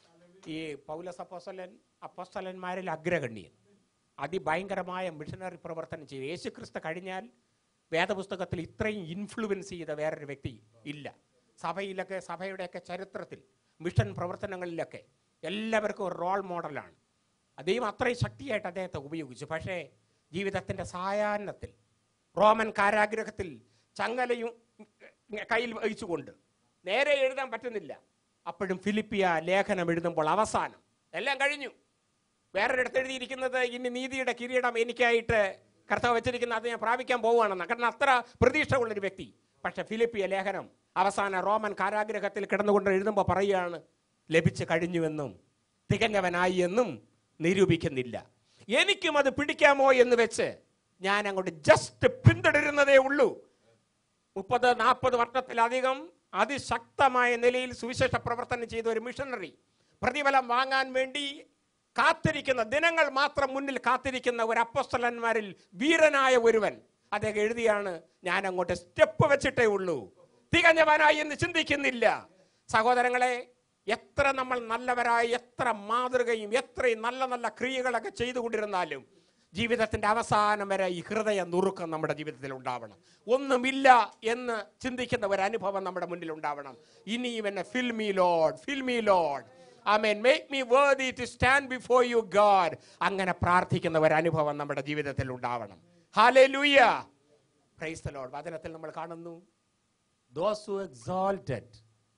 ഈ പൗലസ് അപ്പോസ്തലൻ അപ്പോസ്തലന്മാരിൽ അഗ്രഗണ്യൻ അതിഭയങ്കരമായ മിഷനറി പ്രവർത്തനം ചെയ്തു യേശു ക്രിസ്തു കഴിഞ്ഞാൽ വേദപുസ്തകത്തിൽ ഇത്രയും ഇൻഫ്ലുവൻസ് ചെയ്ത വേറൊരു വ്യക്തി ഇല്ല സഭയിലൊക്കെ സഭയുടെയൊക്കെ ചരിത്രത്തിൽ മിഷൻ പ്രവർത്തനങ്ങളിലൊക്കെ എല്ലാവർക്കും ഒരു റോൾ മോഡലാണ് ദൈവം അത്രയും ശക്തിയായിട്ട് അദ്ദേഹത്തെ ഉപയോഗിച്ചു പക്ഷേ ജീവിതത്തിൻ്റെ സായാഹ്നത്തിൽ റോമൻ കാരാഗ്രഹത്തിൽ ചങ്ങലയും കയ്യിൽ വഹിച്ചുകൊണ്ട് നേരെ എഴുതാൻ പറ്റുന്നില്ല അപ്പോഴും ഫിലിപ്പിയ ലേഖനം എഴുതുമ്പോൾ അവസാനം എല്ലാം കഴിഞ്ഞു വേറൊരിടത്ത് എഴുതിയിരിക്കുന്നത് ഇനി നീതിയുടെ കിരീടം എനിക്കായിട്ട് കർത്താവ് വെച്ചിരിക്കുന്ന അത് ഞാൻ പ്രാപിക്കാൻ പോവുകയാണെന്ന് കാരണം അത്ര പ്രതീക്ഷ ഉള്ളൊരു വ്യക്തി പക്ഷെ ഫിലിപ്പിയ ലേഖനം അവസാന റോമൻ കാരാഗ്രഹത്തിൽ കിടന്നുകൊണ്ട് എഴുതുമ്പോൾ പറയുകയാണ് ലഭിച്ചു കഴിഞ്ഞുവെന്നും തികഞ്ഞവനായി എന്നും നിരൂപിക്കുന്നില്ല എനിക്കും അത് പിടിക്കാമോ എന്ന് വെച്ച് ഞാൻ അങ്ങോട്ട് ജസ്റ്റ് പിന്തുടരുന്നതേ ഉള്ളൂ മുപ്പത് നാൽപ്പത് വർഷത്തിലധികം അതിശക്തമായ നിലയിൽ സുവിശേഷ പ്രവർത്തനം ചെയ്ത ഒരു മിഷണറി പ്രതിഫലം വാങ്ങാൻ വേണ്ടി കാത്തിരിക്കുന്ന ദിനങ്ങൾ മാത്രം മുന്നിൽ കാത്തിരിക്കുന്ന ഒരു അപ്പസ്തലന്മാരിൽ വീരനായ ഒരുവൻ അദ്ദേഹം എഴുതിയാണ് ഞാൻ അങ്ങോട്ട് സ്റ്റെപ്പ് വെച്ചിട്ടേ ഉള്ളൂ തികഞ്ഞവനായി എന്ന് ചിന്തിക്കുന്നില്ല സഹോദരങ്ങളെ എത്ര നമ്മൾ നല്ലവരായി എത്ര മാതൃകയും എത്രയും നല്ല നല്ല ക്രിയകളൊക്കെ ചെയ്തുകൊണ്ടിരുന്നാലും ജീവിതത്തിന്റെ അവസാനം വരെ ഈ ഹൃദയ നുറുക്കം നമ്മുടെ ജീവിതത്തിൽ ഉണ്ടാവണം ഒന്നുമില്ല എന്ന് ചിന്തിക്കുന്ന ഒരു അനുഭവം നമ്മുടെ മുന്നിൽ ഉണ്ടാവണം ഇനിയും എന്നെ fill me Lord fill me Lord amen make me worthy to stand before you God അങ്ങനെ പ്രാർത്ഥിക്കുന്ന ഒരു അനുഭവം നമ്മുടെ ജീവിതത്തിൽ ഉണ്ടാവണം ഹാലേ ലൂയ പ്രൈസ് ദ ലോഡ് വചനത്തിൽ നമ്മൾ കാണുന്നു those who exalted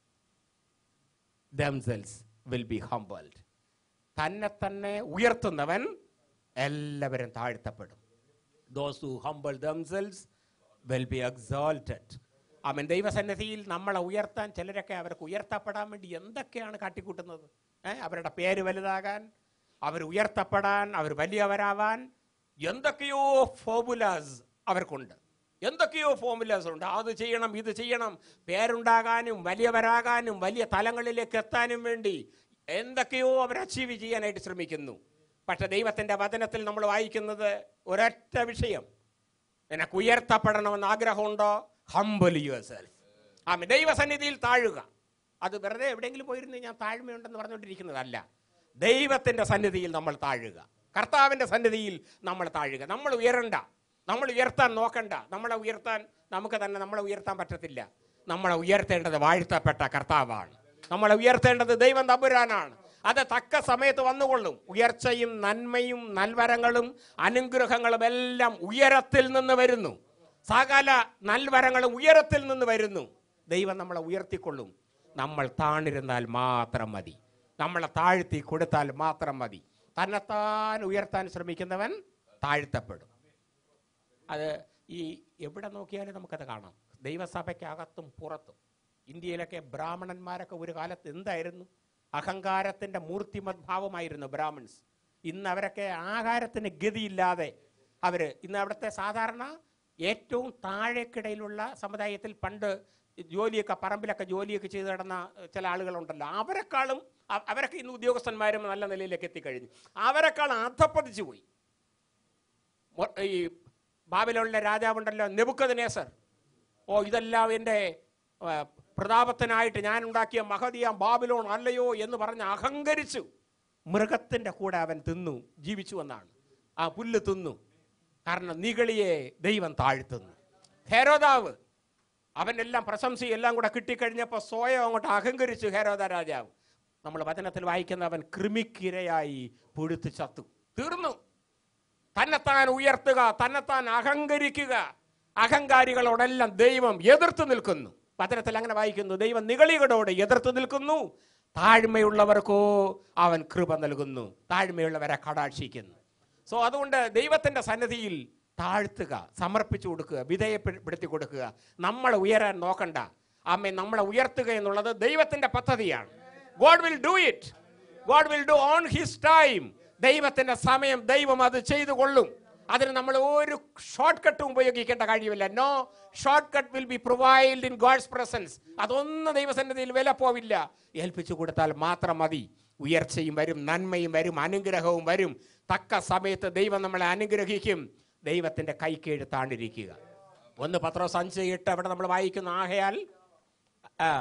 themselves will be humbled തന്നെ തന്നെ ഉയർത്തുന്നവൻ എല്ലാവരും താഴ്ത്തപ്പെടും those who humble themselves will be exalted അവൻ ദൈവസന്നിധിയിൽ നമ്മളെ ഉയർത്താൻ ചിലരൊക്കെ അവർക്ക് ഉയർത്തപ്പെടാൻ വേണ്ടി എന്തൊക്കെയാണ് കാട്ടിക്കൂട്ടുന്നത് ഏ അവരുടെ പേര് വലുതാകാൻ അവർ ഉയർത്തപ്പെടാൻ അവർ വലിയവരാവാൻ എന്തൊക്കെയോ ഫോമുലാസ് അവർക്കുണ്ട് എന്തൊക്കെയോ ഫോമുലാസ് ഉണ്ട് അത് ചെയ്യണം ഇത് ചെയ്യണം പേരുണ്ടാകാനും വലിയവരാകാനും വലിയ തലങ്ങളിലേക്ക് എത്താനും വേണ്ടി എന്തൊക്കെയോ അവർ അച്ചീവ് ചെയ്യാനായിട്ട് ശ്രമിക്കുന്നു പക്ഷെ ദൈവത്തിന്റെ വചനത്തിൽ നമ്മൾ വായിക്കുന്നത് ഒരൊറ്റ വിഷയം നിനക്ക് ഉയർത്തപ്പെടണമെന്ന് ആഗ്രഹമുണ്ടോ ഹംബൽ യുവർ സെൽഫ് ആമേ ദൈവസന്നിധിയിൽ താഴുക അത് വെറുതെ എവിടെയെങ്കിലും പോയിരുന്ന് ഞാൻ താഴ്മയുണ്ടെന്ന് പറഞ്ഞുകൊണ്ടിരിക്കുന്നതല്ല ദൈവത്തിന്റെ സന്നിധിയിൽ നമ്മൾ താഴുക കർത്താവിന്റെ സന്നിധിയിൽ നമ്മൾ താഴുക നമ്മൾ ഉയരണ്ട നമ്മൾ ഉയർത്താൻ നോക്കണ്ട നമ്മളെ ഉയർത്താൻ നമുക്ക് തന്നെ നമ്മളെ ഉയർത്താൻ പറ്റത്തില്ല നമ്മളെ ഉയർത്തേണ്ടത് വാഴ്ത്തപ്പെട്ട കർത്താവാണ് നമ്മളെ ഉയർത്തേണ്ടത് ദൈവം തമ്പുരാനാണ് അത് തക്ക സമയത്ത് വന്നുകൊള്ളും ഉയർച്ചയും നന്മയും നൽവരങ്ങളും അനുഗ്രഹങ്ങളും എല്ലാം ഉയരത്തിൽ നിന്ന് വരുന്നു സകല നൽവരങ്ങളും ഉയരത്തിൽ നിന്ന് വരുന്നു ദൈവം നമ്മളെ ഉയർത്തിക്കൊള്ളും നമ്മൾ താണിരുന്നാൽ മാത്രം മതി നമ്മളെ താഴ്ത്തി കൊടുത്താൽ മാത്രം മതി തന്നെത്താൻ ഉയർത്താൻ ശ്രമിക്കുന്നവൻ താഴ്ത്തപ്പെടും അത് ഈ എവിടെ നോക്കിയാലും നമുക്കത് കാണാം ദൈവസഭയ്ക്കകത്തും പുറത്തും ഇന്ത്യയിലൊക്കെ ബ്രാഹ്മണന്മാരൊക്കെ ഒരു കാലത്ത് എന്തായിരുന്നു അഹങ്കാരത്തിന്റെ മൂർത്തിമദ്ഭാവമായിരുന്നു ബ്രാഹ്മൺസ് ഇന്ന് അവരൊക്കെ ആഹാരത്തിന് ഗതിയില്ലാതെ അവര് ഇന്ന് അവിടുത്തെ സാധാരണ ഏറ്റവും താഴേക്കിടയിലുള്ള സമുദായത്തിൽ പണ്ട് ജോലിയൊക്കെ പറമ്പിലൊക്കെ ജോലിയൊക്കെ ചെയ്ത് നടന്ന ചില ആളുകളുണ്ടല്ലോ അവരെക്കാളും അ- അവരൊക്കെ ഇന്ന് ഉദ്യോഗസ്ഥന്മാരും നല്ല നിലയിലേക്ക് എത്തിക്കഴിഞ്ഞു അവരെക്കാളും അധപ്പതിച്ചു പോയി മൊ- ഈ ബാബിലോണിലെ രാജാവുണ്ടല്ലോ നെബുക്കദ്നേസർ ഓ ഇതെല്ലാം എൻ്റെ ആ, പ്രതാപത്തിനായിട്ട് ഞാൻ ഉണ്ടാക്കിയ മഹതിയാം ബാബിലോൺ അല്ലയോ എന്ന് പറഞ്ഞ് അഹങ്കരിച്ചു മൃഗത്തിൻ്റെ കൂടെ അവൻ തിന്നു ജീവിച്ചു എന്നാണ് ആ പുല്ല് തിന്നു കാരണം നികളിയെ ദൈവം താഴ്ത്തുന്നു ഹേരോദാവ് അവനെല്ലാം പ്രശംസയും എല്ലാം കൂടെ കിട്ടിക്കഴിഞ്ഞപ്പോൾ സ്വയം അങ്ങോട്ട് അഹങ്കരിച്ചു ഹേരോദ രാജാവ് നമ്മൾ വചനത്തിൽ വായിക്കുന്ന അവൻ കൃമിക്കിരയായി പുഴുത്ത് ചത്തു തീർന്നു തന്നെത്താൻ ഉയർത്തുക തന്നെത്താൻ അഹങ്കരിക്കുക അഹങ്കാരികളോടെല്ലാം ദൈവം എതിർത്ത് നിൽക്കുന്നു വചനത്തിൽ അങ്ങനെ വായിക്കുന്നു ദൈവം നികളികളോട് എതിർത്ത് നിൽക്കുന്നു താഴ്മയുള്ളവർക്കോ അവൻ കൃപ നൽകുന്നു താഴ്മയുള്ളവരെ കടാക്ഷിക്കുന്നു സോ അതുകൊണ്ട് ദൈവത്തിന്റെ സന്നിധിയിൽ താഴ്ത്തുക സമർപ്പിച്ചു കൊടുക്കുക വിധേയപ്പെടുത്തി കൊടുക്കുക നമ്മളെ ഉയരാൻ നോക്കണ്ട അമ്മ നമ്മളെ ഉയർത്തുക എന്നുള്ളത് ദൈവത്തിന്റെ പദ്ധതിയാണ് God will do it God will do on his time ദൈവത്തിന്റെ സമയം ദൈവം അത് ചെയ്തു കൊള്ളും അതിന് നമ്മൾ ഒരു ഷോർട്ട് കട്ടും ഉപയോഗിക്കേണ്ട കാര്യമില്ല no short cut will be provide in God's presence അതൊന്നും ദൈവസന്നിധിയിൽ വില പോവില്ല ഏൽപ്പിച്ചു കൊടുത്താൽ മാത്രം മതി ഉയർച്ചയും വരും നന്മയും വരും അനുഗ്രഹവും വരും തക്ക സമയത്ത് ദൈവം നമ്മളെ അനുഗ്രഹിക്കും ദൈവത്തിന്റെ കൈക്കീഴ് താണ്ടിരിക്കുക ഒന്ന് പത്രോസ് അഞ്ച് എട്ട് അവിടെ നമ്മൾ വായിക്കുന്ന ആകയാൽ ആ,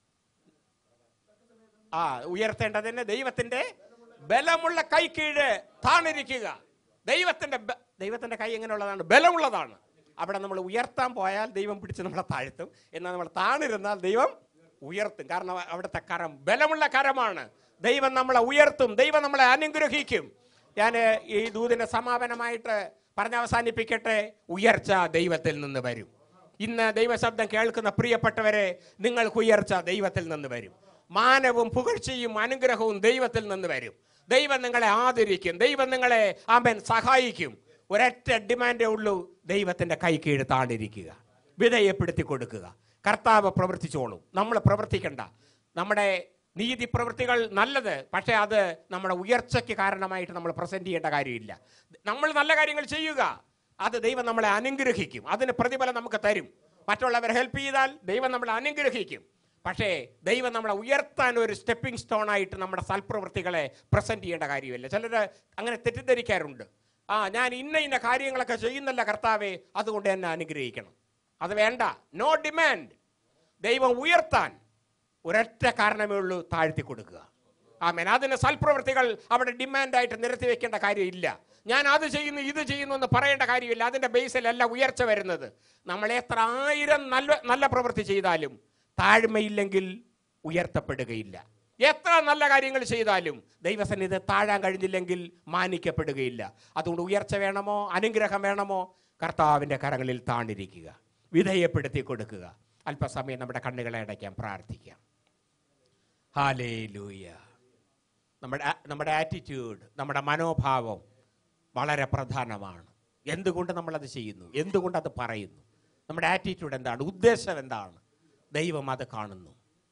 ആ ഉയർത്തേണ്ടതിന് ദൈവത്തിന്റെ ബലമുള്ള കൈ കീഴ് താണിരിക്കുക ദൈവത്തിന്റെ ബ- ദൈവത്തിന്റെ കൈ എങ്ങനെയുള്ളതാണ് ബലമുള്ളതാണ് അവിടെ നമ്മൾ ഉയർത്താൻ പോയാൽ ദൈവം പിടിച്ച് നമ്മളെ താഴ്ത്തും എന്നാൽ നമ്മൾ താണിരുന്നാൽ ദൈവം ഉയർത്തും കാരണം അവിടുത്തെ കരം ബലമുള്ള കരമാണ് ദൈവം നമ്മളെ ഉയർത്തും ദൈവം നമ്മളെ അനുഗ്രഹിക്കും ഞാൻ ഈ ദൂതിന്റെ സമാപനമായിട്ട് പറഞ്ഞ് അവസാനിപ്പിക്കട്ടെ ഉയർച്ച ദൈവത്തിൽ നിന്ന് വരും ഇന്ന് ദൈവശബ്ദം കേൾക്കുന്ന പ്രിയപ്പെട്ടവരെ നിങ്ങൾക്ക് ഉയർച്ച ദൈവത്തിൽ നിന്ന് വരും മാനവും പുകഴ്ചയും അനുഗ്രഹവും ദൈവത്തിൽ നിന്ന് വരും ദൈവം നിങ്ങളെ ആദരിക്കും ദൈവം നിങ്ങളെ ആമൻ സഹായിക്കും ഒരൊറ്റ ഡിമാൻഡേ ഉള്ളൂ ദൈവത്തിന്റെ കൈ കീഴ് താണ്ടിരിക്കുക വിധേയപ്പെടുത്തി കൊടുക്കുക കർത്താവ് പ്രവർത്തിച്ചോളും നമ്മൾ പ്രവർത്തിക്കണ്ട നമ്മുടെ നീതി പ്രവൃത്തികൾ നല്ലത് പക്ഷേ അത് നമ്മുടെ ഉയർച്ചയ്ക്ക് കാരണമായിട്ട് നമ്മൾ പ്രസന്റ് ചെയ്യേണ്ട കാര്യമില്ല നമ്മൾ നല്ല കാര്യങ്ങൾ ചെയ്യുക അത് ദൈവം നമ്മളെ അനുഗ്രഹിക്കും അതിന് പ്രതിഫലം നമുക്ക് തരും മറ്റുള്ളവരെ ഹെൽപ്പ് ചെയ്താൽ ദൈവം നമ്മളെ അനുഗ്രഹിക്കും പക്ഷേ ദൈവം നമ്മളെ ഉയർത്താൻ ഒരു സ്റ്റെപ്പിംഗ് സ്റ്റോൺ ആയിട്ട് നമ്മുടെ സൽപ്രവൃത്തികളെ പ്രസന്റ് ചെയ്യേണ്ട കാര്യമില്ല ചിലർ അങ്ങനെ തെറ്റിദ്ധരിക്കാറുണ്ട് ആ ഞാൻ ഇന്ന ഇന്ന കാര്യങ്ങളൊക്കെ ചെയ്യുന്നല്ല കർത്താവേ അതുകൊണ്ട് എന്നെ അനുഗ്രഹിക്കണം അത് വേണ്ട നോ ഡിമാൻഡ് ദൈവം ഉയർത്താൻ ഒരൊറ്റ കാരണമേ ഉള്ളൂ താഴ്ത്തി കൊടുക്കുക ആമേൻ അതിന് സൽപ്രവൃത്തികൾ അവിടെ ഡിമാൻഡായിട്ട് നിരത്തി വെക്കേണ്ട കാര്യമില്ല ഞാൻ അത് ചെയ്യുന്നു ഇത് ചെയ്യുന്നു എന്ന് പറയേണ്ട കാര്യമില്ല അതിന്റെ ബേസിലല്ല ഉയർച്ച വരുന്നത് നമ്മൾ എത്ര ആയിരം നല്ല നല്ല പ്രവൃത്തി ചെയ്താലും താഴ്മയില്ലെങ്കിൽ ഉയർത്തപ്പെടുകയില്ല എത്ര നല്ല കാര്യങ്ങൾ ചെയ്താലും ദൈവസന്നിധി താഴാൻ കഴിഞ്ഞില്ലെങ്കിൽ മാനിക്കപ്പെടുകയില്ല അതുകൊണ്ട് ഉയർച്ച വേണമോ അനുഗ്രഹം വേണമോ കർത്താവിൻ്റെ കരങ്ങളിൽ താണിരിക്കുക വിധേയപ്പെടുത്തി കൊടുക്കുക അല്പസമയം നമ്മുടെ കണ്ണുകളെ അടയ്ക്കാൻ പ്രാർത്ഥിക്കാം ഹാലേ ലൂയ നമ്മുടെ നമ്മുടെ ആറ്റിറ്റ്യൂഡ് നമ്മുടെ മനോഭാവം വളരെ പ്രധാനമാണ് എന്തുകൊണ്ട് നമ്മളത് ചെയ്യുന്നു എന്തുകൊണ്ട് അത് പറയുന്നു നമ്മുടെ ആറ്റിറ്റ്യൂഡ് എന്താണ് ഉദ്ദേശം എന്താണ് ദൈവം അത് കാണുന്നു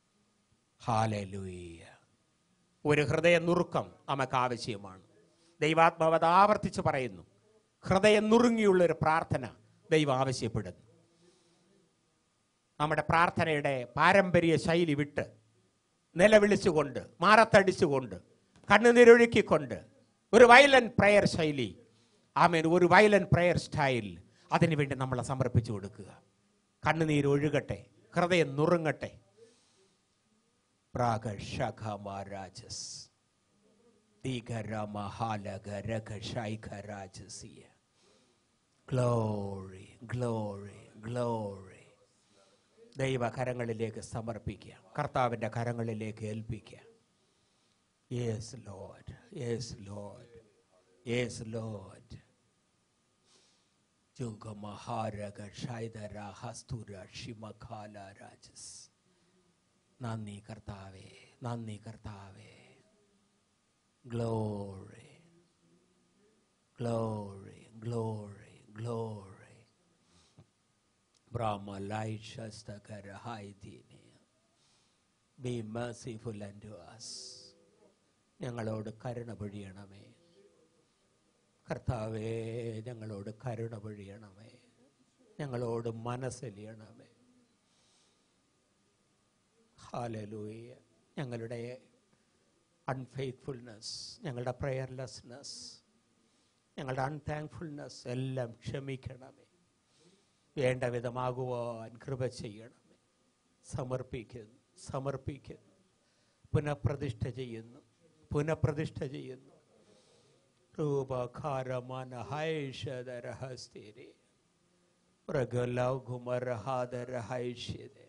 ഹാലലൂയ ഒരു ഹൃദയ നുറുക്കം നമുക്ക് ആവശ്യമാണ് ദൈവാത്മാവ് അത് ആവർത്തിച്ച് പറയുന്നു ഹൃദയം നുറുങ്ങിയുള്ള ഒരു പ്രാർത്ഥന ദൈവം ആവശ്യപ്പെടുന്നു നമ്മുടെ പ്രാർത്ഥനയുടെ പാരമ്പര്യ ശൈലി വിട്ട് നിലവിളിച്ചുകൊണ്ട് മാറത്തടിച്ചുകൊണ്ട് കണ്ണുനീരൊഴുക്കിക്കൊണ്ട് ഒരു വയലന്റ് പ്രയർ ശൈലി ആമേൻ ഒരു വയലന്റ് പ്രയർ സ്റ്റൈൽ അതിനുവേണ്ടി നമ്മളെ സമർപ്പിച്ചു കൊടുക്കുക കണ്ണുനീരൊഴുകട്ടെ ഹൃദയം നുറുങ്ങട്ടെ പ്രാഗശഖമാരാജസ് ദിഗരമഹാലഗരകശൈഖരാജസിയ ഗ്ലോറി ഗ്ലോറി ഗ്ലോറി ദൈവ കരങ്ങളിലേക്ക് സമർപ്പിക്കുക കർത്താവിൻ്റെ കരങ്ങളിലേക്ക് ഏൽപ്പിക്കുക yes Lord yes Lord yes Lord ജുഗമഹാരക ഷൈദര ഹസ്തുര ഷിമഖാല രാജസ് നന്ദി കർത്താവേ നന്ദി കർത്താവേ Glory. Glory. Glory. Glory. Brahma Laisha Stakara Haidini. Be merciful unto us. ഞങ്ങളോട് കരുണ പൊഴിയണമേ കർത്താവേ ഞങ്ങളോട് കരുണ പൊഴിയണമേ ഞങ്ങളോട് മനസ്സലിയണമേ ഹാലലൂയ ഞങ്ങളുടെ അൺഫെയ്ത്ത്ഫുൾനെസ് ഞങ്ങളുടെ പ്രെയർലെസ്നെസ് ഞങ്ങളുടെ അൺതാങ്ക്ഫുൾനെസ് എല്ലാം ക്ഷമിക്കണമേ വേണ്ട വിധമാകുവാൻ കൃപ ചെയ്യണമേ സമർപ്പിക്കുന്നു സമർപ്പിക്കുന്നു പുനഃപ്രതിഷ്ഠ ചെയ്യുന്നു പുനഃപ്രതിഷ്ഠ ചെയ്യുന്നു രൂപകാരമന ഹൈഷദരഹസ്തിരെ മൃഗലഘുമരഹാദരഹൈഷ്യതേ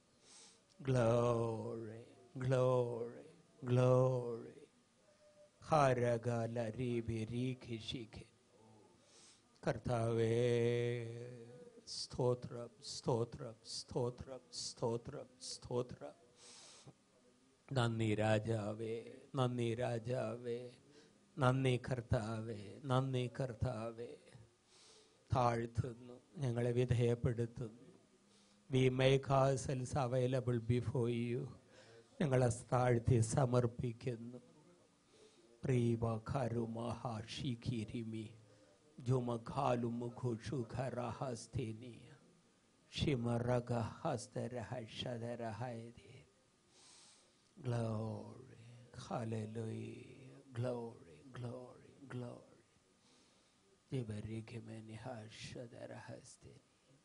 Glory, glory, glory. ഹരകല രീഭിരീഖിഷിഖി കർത്താവേ സ്തോത്രം സ്തോത്രം സ്തോത്രം സ്തോത്രം സ്തോത്രം നന്ദി രാജാവേ നന്ദി രാജാവേ നന്ദി കർത്താവേ നന്ദി കർത്താവേ താഴ്ത്തുന്നു ഞങ്ങളെ വിധേയപ്പെടുത്തുന്നു we make ourselves available before you ഞങ്ങളെ താഴ്ത്തി സമർപ്പിക്കുന്നു പ്രീവഖരുമഹാഷിഖിരിമി ജുമഖാലുമുഖുഷുഖരഹസ്തിനി ഷിമറഗഹസ്തരഹഷദരഹൈദി Glory, hallelujah, glory, glory, glory. Jibarikimeni hashadarahaste.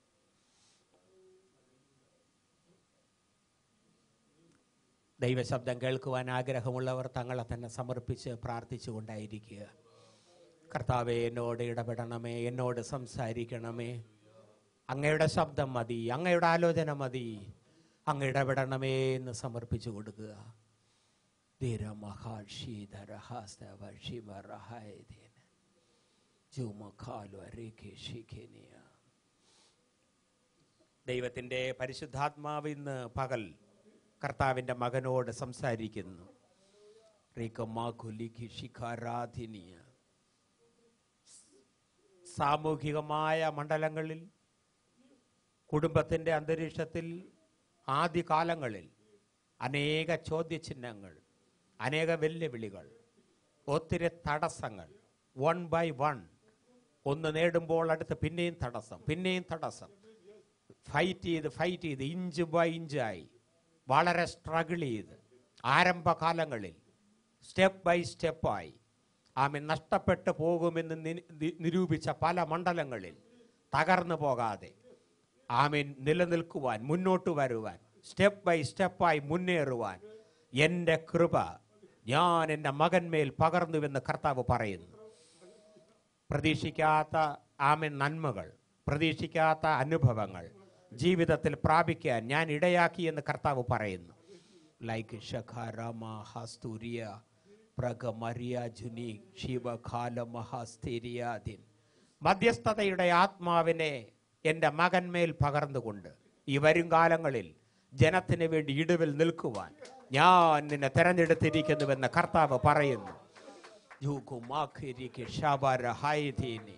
ദൈവശബ്ദം കേൾക്കുവാൻ ആഗ്രഹമുള്ളവർ തങ്ങളെ തന്നെ സമർപ്പിച്ച് പ്രാർത്ഥിച്ചുകൊണ്ടായിരിക്കുക കർത്താവെ എന്നോട് ഇടപെടണമേ എന്നോട് സംസാരിക്കണമേ അങ്ങയുടെ ശബ്ദം മതി അങ്ങയുടെ ആലോചന മതി അങ്ങ് ഇടപെടണമേ എന്ന് സമർപ്പിച്ചു കൊടുക്കുക ദൈവത്തിന്റെ പരിശുദ്ധാത്മാവ് ഇന്ന് പകൽ കർത്താവിന്റെ മകനോട് സംസാരിക്കുന്നു റീക്കമാകുലിക്ക് ശിഖാരാധിനിയ സാമൂഹികമായ മണ്ഡലങ്ങളിൽ കുടുംബത്തിന്റെ അന്തരീക്ഷത്തിൽ ആദ്യകാലങ്ങളിൽ അനേക ചോദ്യചിഹ്നങ്ങൾ അനേക വെല്ലുവിളികൾ ഒത്തിരി തടസ്സങ്ങൾ വൺ ബൈ വൺ ഒന്ന് നേടുമ്പോൾ അടുത്ത് പിന്നെയും തടസ്സം പിന്നെയും തടസ്സം ഫൈറ്റ് ചെയ്ത് ഫൈറ്റ് ചെയ്ത് ഇഞ്ച് ബൈ ഇഞ്ചായി വളരെ സ്ട്രഗിൾ ചെയ്ത് ആരംഭകാലങ്ങളിൽ സ്റ്റെപ്പ് ബൈ സ്റ്റെപ്പായി ആമെ നഷ്ടപ്പെട്ടു പോകുമെന്ന് നി- നി- നിരൂപിച്ച പല മണ്ഡലങ്ങളിൽ തകർന്നു പോകാതെ ആമീൻ നിലനിൽക്കുവാൻ മുന്നോട്ട് വരുവാൻ സ്റ്റെപ്പ് ബൈ സ്റ്റെപ്പായി മുന്നേറുവാൻ എൻ്റെ കൃപ ഞാൻ എൻ്റെ മകന്മേൽ പകർന്നുവെന്ന് കർത്താവ് പറയുന്നു പ്രതീക്ഷിക്കാത്ത ആമൻ നന്മകൾ പ്രതീക്ഷിക്കാത്ത അനുഭവങ്ങൾ ജീവിതത്തിൽ പ്രാപിക്കാൻ ഞാൻ ഇടയാക്കി എന്ന് കർത്താവ് പറയുന്നു ലൈക്ക് ഷഖാരാമ ഹസ്തൂരിയ പ്രഗമരിയ ജുനി ശിവകാല മഹാസ്തീരിയാദിൻ മധ്യസ്ഥതയുടെ ആത്മാവിനെ എൻ്റെ മകന്മേൽ പകർന്നുകൊണ്ട് ഈ വരും കാലങ്ങളിൽ ജനത്തിന് വേണ്ടി ഇടിവിൽ നിൽക്കുവാൻ ഞാൻ നിന്നെ തെരഞ്ഞെടുത്തിരിക്കുന്നുവെന്ന് കർത്താവ് പറയുന്നു യുഗുമാഖിരിക്ക് ശബര ഹൈധീനി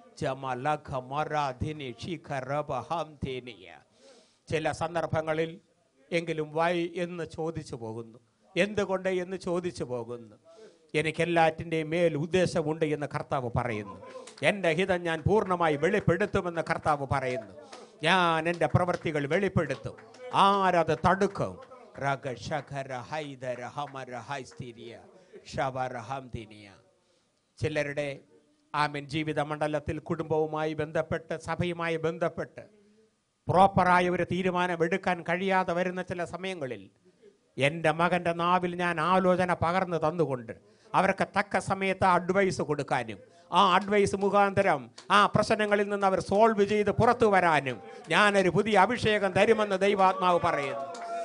ജമലഖ മറാധിനി ശിഖരബ ഹംധീനിയ ചില സന്ദർഭങ്ങളിൽ എങ്കിലും വൈ എന്ന് ചോദിച്ചു പോകുന്നു എന്തുകൊണ്ട് എന്ന് ചോദിച്ചു പോകുന്നു എനിക്കെല്ലാറ്റിൻ്റെയും മേൽ ഉദ്ദേശമുണ്ട് എന്ന് കർത്താവ് പറയുന്നു എൻ്റെ ഹിതം ഞാൻ പൂർണ്ണമായി വെളിപ്പെടുത്തുമെന്ന് കർത്താവ് പറയുന്നു ഞാൻ എൻ്റെ പ്രവൃത്തികൾ വെളിപ്പെടുത്തും ആരത് തടുക്കും രഗ ശഖര ഹൈദര ഹമര ഹൈസ്തീരിയ ഷവര ഹംതിനിയ ചിലരുടെ ആമൻ ജീവിത മണ്ഡലത്തിൽ കുടുംബവുമായി ബന്ധപ്പെട്ട് സഭയുമായി ബന്ധപ്പെട്ട് പ്രോപ്പറായ ഒരു തീരുമാനം എടുക്കാൻ കഴിയാതെ വരുന്ന ചില സമയങ്ങളിൽ എൻ്റെ മകൻ്റെ നാവിൽ ഞാൻ ആലോചന പകർന്നു തന്നുകൊണ്ട് അവർക്ക് തക്ക സമയത്ത് അഡ്വൈസ് കൊടുക്കാനും ആ അഡ്വൈസ് മുഖാന്തരം ആ പ്രശ്നങ്ങളിൽ നിന്ന് അവർ സോൾവ് ചെയ്ത് പുറത്തു വരാനും ഞാനൊരു പുതിയ അഭിഷേകം തരുമെന്ന് ദൈവാത്മാവ് പറയുന്നു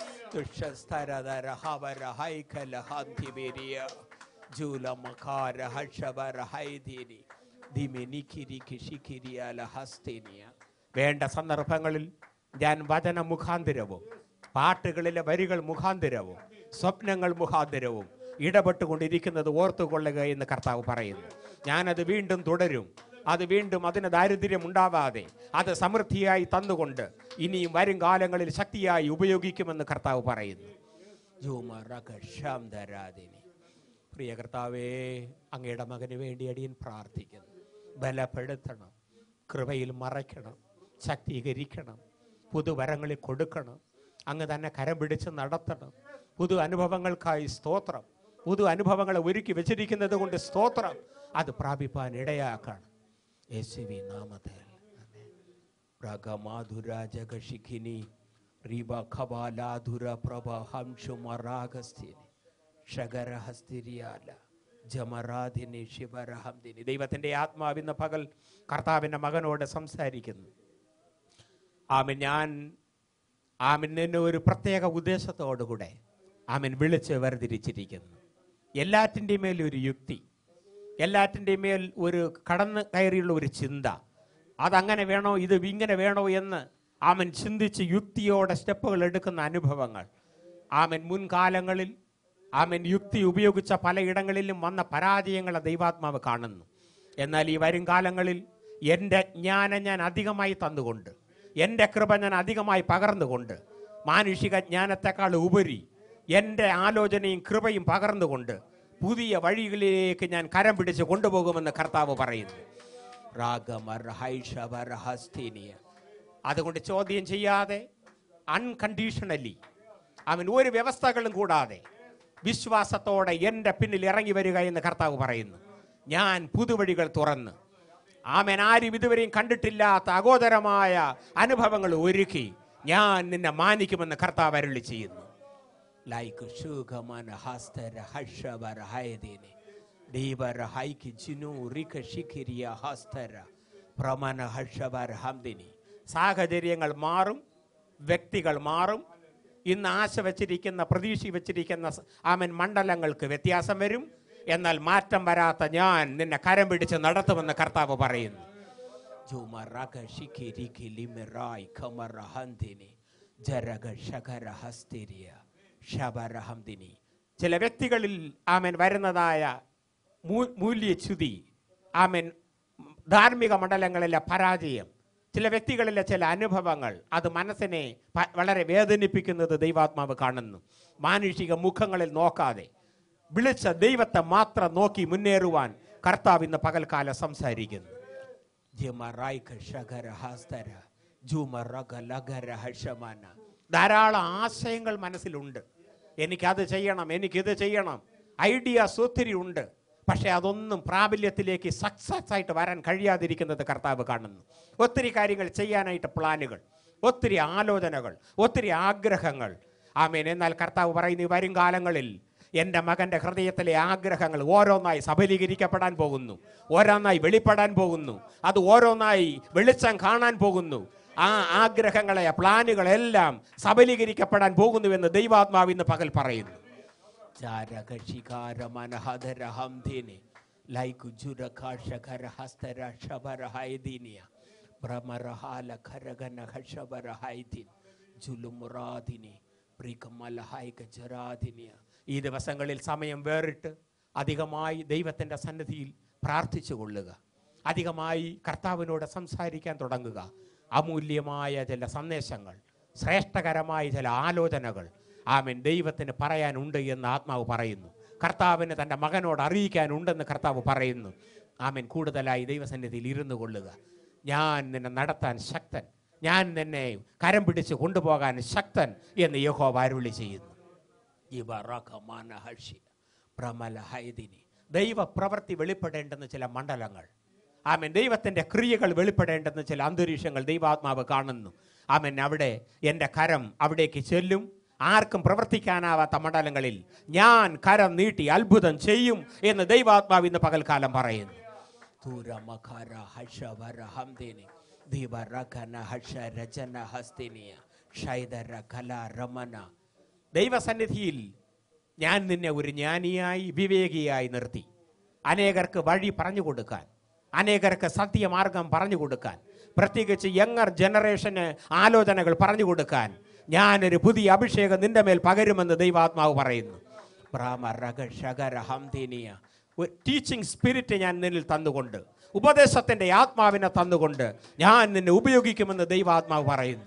തുഷസ്തരതര ഹവര ഹൈകല ഹാന്തിബേരിയ ജൂലമഖാര ഹർഷവര ഹൈധീനി ദിമിനിക്കിരിക്കി ശിഖിരിയാല ഹസ്തീനിയ വേണ്ട സന്ദർഭങ്ങളിൽ ഞാൻ വചന മുഖാന്തരവും പാട്ടുകളിലെ വരികൾ മുഖാന്തരവും സ്വപ്നങ്ങൾ മുഖാന്തരവും ഇടപെട്ടുകൊണ്ടിരിക്കുന്നത് ഓർത്തുകൊള്ളുക എന്ന് കർത്താവ് പറയുന്നു ഞാനത് വീണ്ടും തുടരും അത് വീണ്ടും അതിന് ദാരിദ്ര്യം ഉണ്ടാവാതെ അത് സമൃദ്ധിയായി തന്നുകൊണ്ട് ഇനിയും വരും കാലങ്ങളിൽ ശക്തിയായി ഉപയോഗിക്കുമെന്ന് കർത്താവ് പറയുന്നു ജൂമറകശാന്തരാദിനി. പ്രിയ കർത്താവേ അങ്ങയുടെ മകന് വേണ്ടി അടിയൻ പ്രാർത്ഥിക്കുന്നു ബലപ്പെടുത്തണം കൃപയിൽ മറയ്ക്കണം ശക്തീകരിക്കണം പുതുവരങ്ങളിൽ കൊടുക്കണം അങ്ങ് തന്നെ കരം പിടിച്ച് നടത്തണം പുതു അനുഭവങ്ങൾക്കായി സ്തോത്രം പുതു അനുഭവങ്ങളെ ഒരുക്കി വെച്ചിരിക്കുന്നത് കൊണ്ട് സ്തോത്രം അത് പ്രാപിപ്പാൻ ഇടയാക്കണം യേശുവി നാമത്തിൽ ആമേൻ. പ്രഗമാധുര ജഗശിഖിനി റീബ ഖബാലാധുര പ്രഭ ഹംഷുമറാഗസ്ഥിനി ഷഗരഹസ്തിരിയാല ജമറാധിനി ശിവരഹംദിനി ദൈവത്തിന്റെ ആത്മാവിന്ന പകൽ കർത്താവിന്റെ മകനോട് സംസാരിക്കുന്നു ആമൻ ഞാൻ ആമൻ എന്നെ ഒരു പ്രത്യേക ഉദ്ദേശത്തോടുകൂടെ ആമൻ വിളിച്ച് വേർതിരിച്ചിരിക്കുന്നു എല്ലാറ്റിൻ്റെയും മേൽ ഒരു യുക്തി എല്ലാറ്റിൻ്റെയും മേൽ ഒരു കടന്ന് കയറിയുള്ള ഒരു ചിന്ത അതങ്ങനെ വേണോ ഇത് ഇങ്ങനെ വേണോ എന്ന് ആമൻ ചിന്തിച്ച് യുക്തിയോടെ സ്റ്റെപ്പുകൾ എടുക്കുന്ന അനുഭവങ്ങൾ ആമൻ മുൻകാലങ്ങളിൽ ആമൻ യുക്തി ഉപയോഗിച്ച പലയിടങ്ങളിലും വന്ന പരാജയങ്ങളെ ദൈവാത്മാവ് കാണുന്നു എന്നാൽ ഈ വരും കാലങ്ങളിൽ എൻ്റെ ജ്ഞാനം ഞാൻ അധികമായി തന്നുകൊണ്ട് എൻ്റെ കൃപ ഞാൻ അധികമായി പകർന്നുകൊണ്ട് മാനുഷിക ജ്ഞാനത്തെക്കാൾ ഉപരി എൻ്റെ ആലോചനയും കൃപയും പകർന്നുകൊണ്ട് പുതിയ വഴികളിലേക്ക് ഞാൻ കരം പിടിച്ച് കൊണ്ടുപോകുമെന്ന് കർത്താവ് പറയുന്നു രാഗമർഹൈഷവരഹസ്തീനിയ അതുകൊണ്ട് ചോദ്യം ചെയ്യാതെ അൺകണ്ടീഷണലി അവൻ ഒരു വ്യവസ്ഥകളും കൂടാതെ വിശ്വാസത്തോടെ എൻ്റെ പിന്നിൽ ഇറങ്ങി വരിക എന്ന് കർത്താവ് പറയുന്നു ഞാൻ പുതുവഴികൾ തുറന്ന് ആമൻ ആരും ഇതുവരെയും കണ്ടിട്ടില്ലാത്ത അഗോചരമായ അനുഭവങ്ങൾ ഒരുക്കി ഞാൻ നിന്നെ മാനിക്കുമെന്ന് കർത്താവ് അരുളി ചെയ്യുന്നു ലൈക്ക് ശുഖമന ഹസ്തര ഹർഷവര ഹയദീനെ ദൈവര ഹൈക്ക് ജിനു റിക ശിഖിരിയ ഹസ്തര പ്രമന ഹർഷവര ഹംദിനി സാഹചര്യങ്ങൾ മാറും വ്യക്തികൾ മാറും ഇന്ന് ആശ വച്ചിരിക്കുന്ന പ്രതീക്ഷ വച്ചിരിക്കുന്ന സ- ആമൻ മണ്ഡലങ്ങൾക്ക് വ്യത്യാസം വരും എന്നാൽ മാറ്റം വരാത്ത ഞാൻ നിന്നെ കരം പിടിച്ച് നടത്തുമെന്ന് കർത്താവ് പറയുന്നു ജുമറക ശിഖിരിഖി ലിമിറായ് ഖമറ ഹന്തിനി ജരഗ ശഖര ഹസ്തിരിയ ശബര ഹംദിനി ചില വ്യക്തികളിൽ ആമൻ വരുന്നതായ മൂ- മൂല്യച്യുതി ആമൻ ധാർമ്മിക മണ്ഡലങ്ങളിലെ പരാജയം ചില വ്യക്തികളിലെ ചില അനുഭവങ്ങൾ അത് മനസ്സിനെ പ- വളരെ വേദനിപ്പിക്കുന്നത് ദൈവാത്മാവ് കാണുന്നു മാനുഷിക മുഖങ്ങളിൽ നോക്കാതെ വിളിച്ച ദൈവത്തെ മാത്രം നോക്കി മുന്നേറുവാൻ കർത്താവ് ഇന്ന് പകൽക്കാലം സംസാരിക്കുന്നു ജമറായിക ശഖര ഹസ്തര ജുമറഗ ലഗര ഹർഷമാന. ധാരാളം ആശയങ്ങൾ മനസ്സിലുണ്ട് എനിക്കത് ചെയ്യണം എനിക്കിത് ചെയ്യണം ഐഡിയാസ് ഒത്തിരി ഉണ്ട് പക്ഷെ അതൊന്നും പ്രാബല്യത്തിലേക്ക് സക്സസ് ആയിട്ട് വരാൻ കഴിയാതിരിക്കുന്നത് കർത്താവ് കാണുന്നു ഒത്തിരി കാര്യങ്ങൾ ചെയ്യാനായിട്ട് പ്ലാനുകൾ ഒത്തിരി ആലോചനകൾ ഒത്തിരി ആഗ്രഹങ്ങൾ ആമേൻ എന്നാൽ കർത്താവ് പറയുന്നു ഈ വരും കാലങ്ങളിൽ എൻ്റെ മകൻ്റെ ഹൃദയത്തിലെ ആഗ്രഹങ്ങൾ ഓരോന്നായി സഫലീകരിക്കപ്പെടാൻ പോകുന്നു ഓരോന്നായി വെളിപ്പെടാൻ പോകുന്നു അത് ഓരോന്നായി വെളിച്ചം കാണാൻ പോകുന്നു ആ ആഗ്രഹങ്ങളെ പ്ലാനുകളെല്ലാം സഫലീകരിക്കപ്പെടാൻ പോകുന്നുവെന്ന് ദൈവാത്മാവ് ഇന്ന് പകൽ പറയുന്നു ചാരകശികാരമനഹദരഹംധിനി ലൈക്കു ജുരകാശകരഹസ്തര ശബരഹൈദിനിയ ഭ്രമരഹാല ഖരഗന ഹഷബരഹൈദിൻ ജുലുമുറാദിനി പ്രികമലഹൈക ജരാദിനിയ ഈ ദിവസങ്ങളിൽ സമയം വേറിട്ട് അധികമായി ദൈവത്തിൻ്റെ സന്നിധിയിൽ പ്രാർത്ഥിച്ചു കൊള്ളുക അധികമായി കർത്താവിനോട് സംസാരിക്കാൻ തുടങ്ങുക അമൂല്യമായ ചില സന്ദേശങ്ങൾ ശ്രേഷ്ഠകരമായ ചില ആലോചനകൾ ആമൻ ദൈവത്തിന് പറയാനുണ്ട് എന്ന് ആത്മാവ് പറയുന്നു കർത്താവിന് തൻ്റെ മകനോട് അറിയിക്കാനുണ്ടെന്ന് കർത്താവ് പറയുന്നു ആമൻ കൂടുതലായി ദൈവസന്നിധിയിൽ ഇരുന്നു കൊള്ളുക ഞാൻ നിന്നെ നടത്താൻ ശക്തൻ ഞാൻ നിന്നെ കരം പിടിച്ച് കൊണ്ടുപോകാൻ ശക്തൻ എന്ന് യഹോവ അരുളി ചെയ്യുന്നു ഇവറകമാനഹർഷിന പ്രമലഹൈദിനി ദൈവ പ്രവൃത്തി വെളിപ്പെടേണ്ടുന്ന ചില മണ്ഡലങ്ങൾ ആമൻ ദൈവത്തിൻ്റെ ക്രിയകൾ വെളിപ്പെടേണ്ടുന്ന ചില അന്തരീക്ഷങ്ങൾ ദൈവാത്മാവ് കാണുന്നു ആമൻ അവിടെ എൻ്റെ കരം അവിടേക്ക് ചെല്ലും ആർക്കും പ്രവർത്തിക്കാനാവാത്ത മണ്ഡലങ്ങളിൽ ഞാൻ കരം നീട്ടി അത്ഭുതം ചെയ്യും എന്ന് ദൈവാത്മാവ് ഇന്ന് പകൽക്കാലം പറയുന്നു തൂരമഖര ഹർഷവര ഹംദിനി ദീപരഖന ഹർഷ രചന ഹസ്തിനിയ ഷൈദര കല രമന ദൈവസന്നിധിയിൽ ഞാൻ നിന്നെ ഒരു ജ്ഞാനിയായി വിവേകിയായി നിർത്തി അനേകർക്ക് വഴി പറഞ്ഞു കൊടുക്കാൻ അനേകർക്ക് സത്യമാർഗം പറഞ്ഞു കൊടുക്കാൻ പ്രത്യേകിച്ച് യങ്ങർ ജനറേഷന് ആലോചനകൾ പറഞ്ഞു കൊടുക്കാൻ ഞാനൊരു പുതിയ അഭിഷേകം നിന്റെ മേൽ പകരുമെന്ന് ദൈവാത്മാവ് പറയുന്നു ബ്രാമരകഷകരഹംതിനിയ ഒരു ടീച്ചിങ് സ്പിരിറ്റ് ഞാൻ നിന്നിൽ തന്നുകൊണ്ട് ഉപദേശത്തിൻ്റെ ആത്മാവിനെ തന്നുകൊണ്ട് ഞാൻ നിന്നെ ഉപയോഗിക്കുമെന്ന് ദൈവാത്മാവ് പറയുന്നു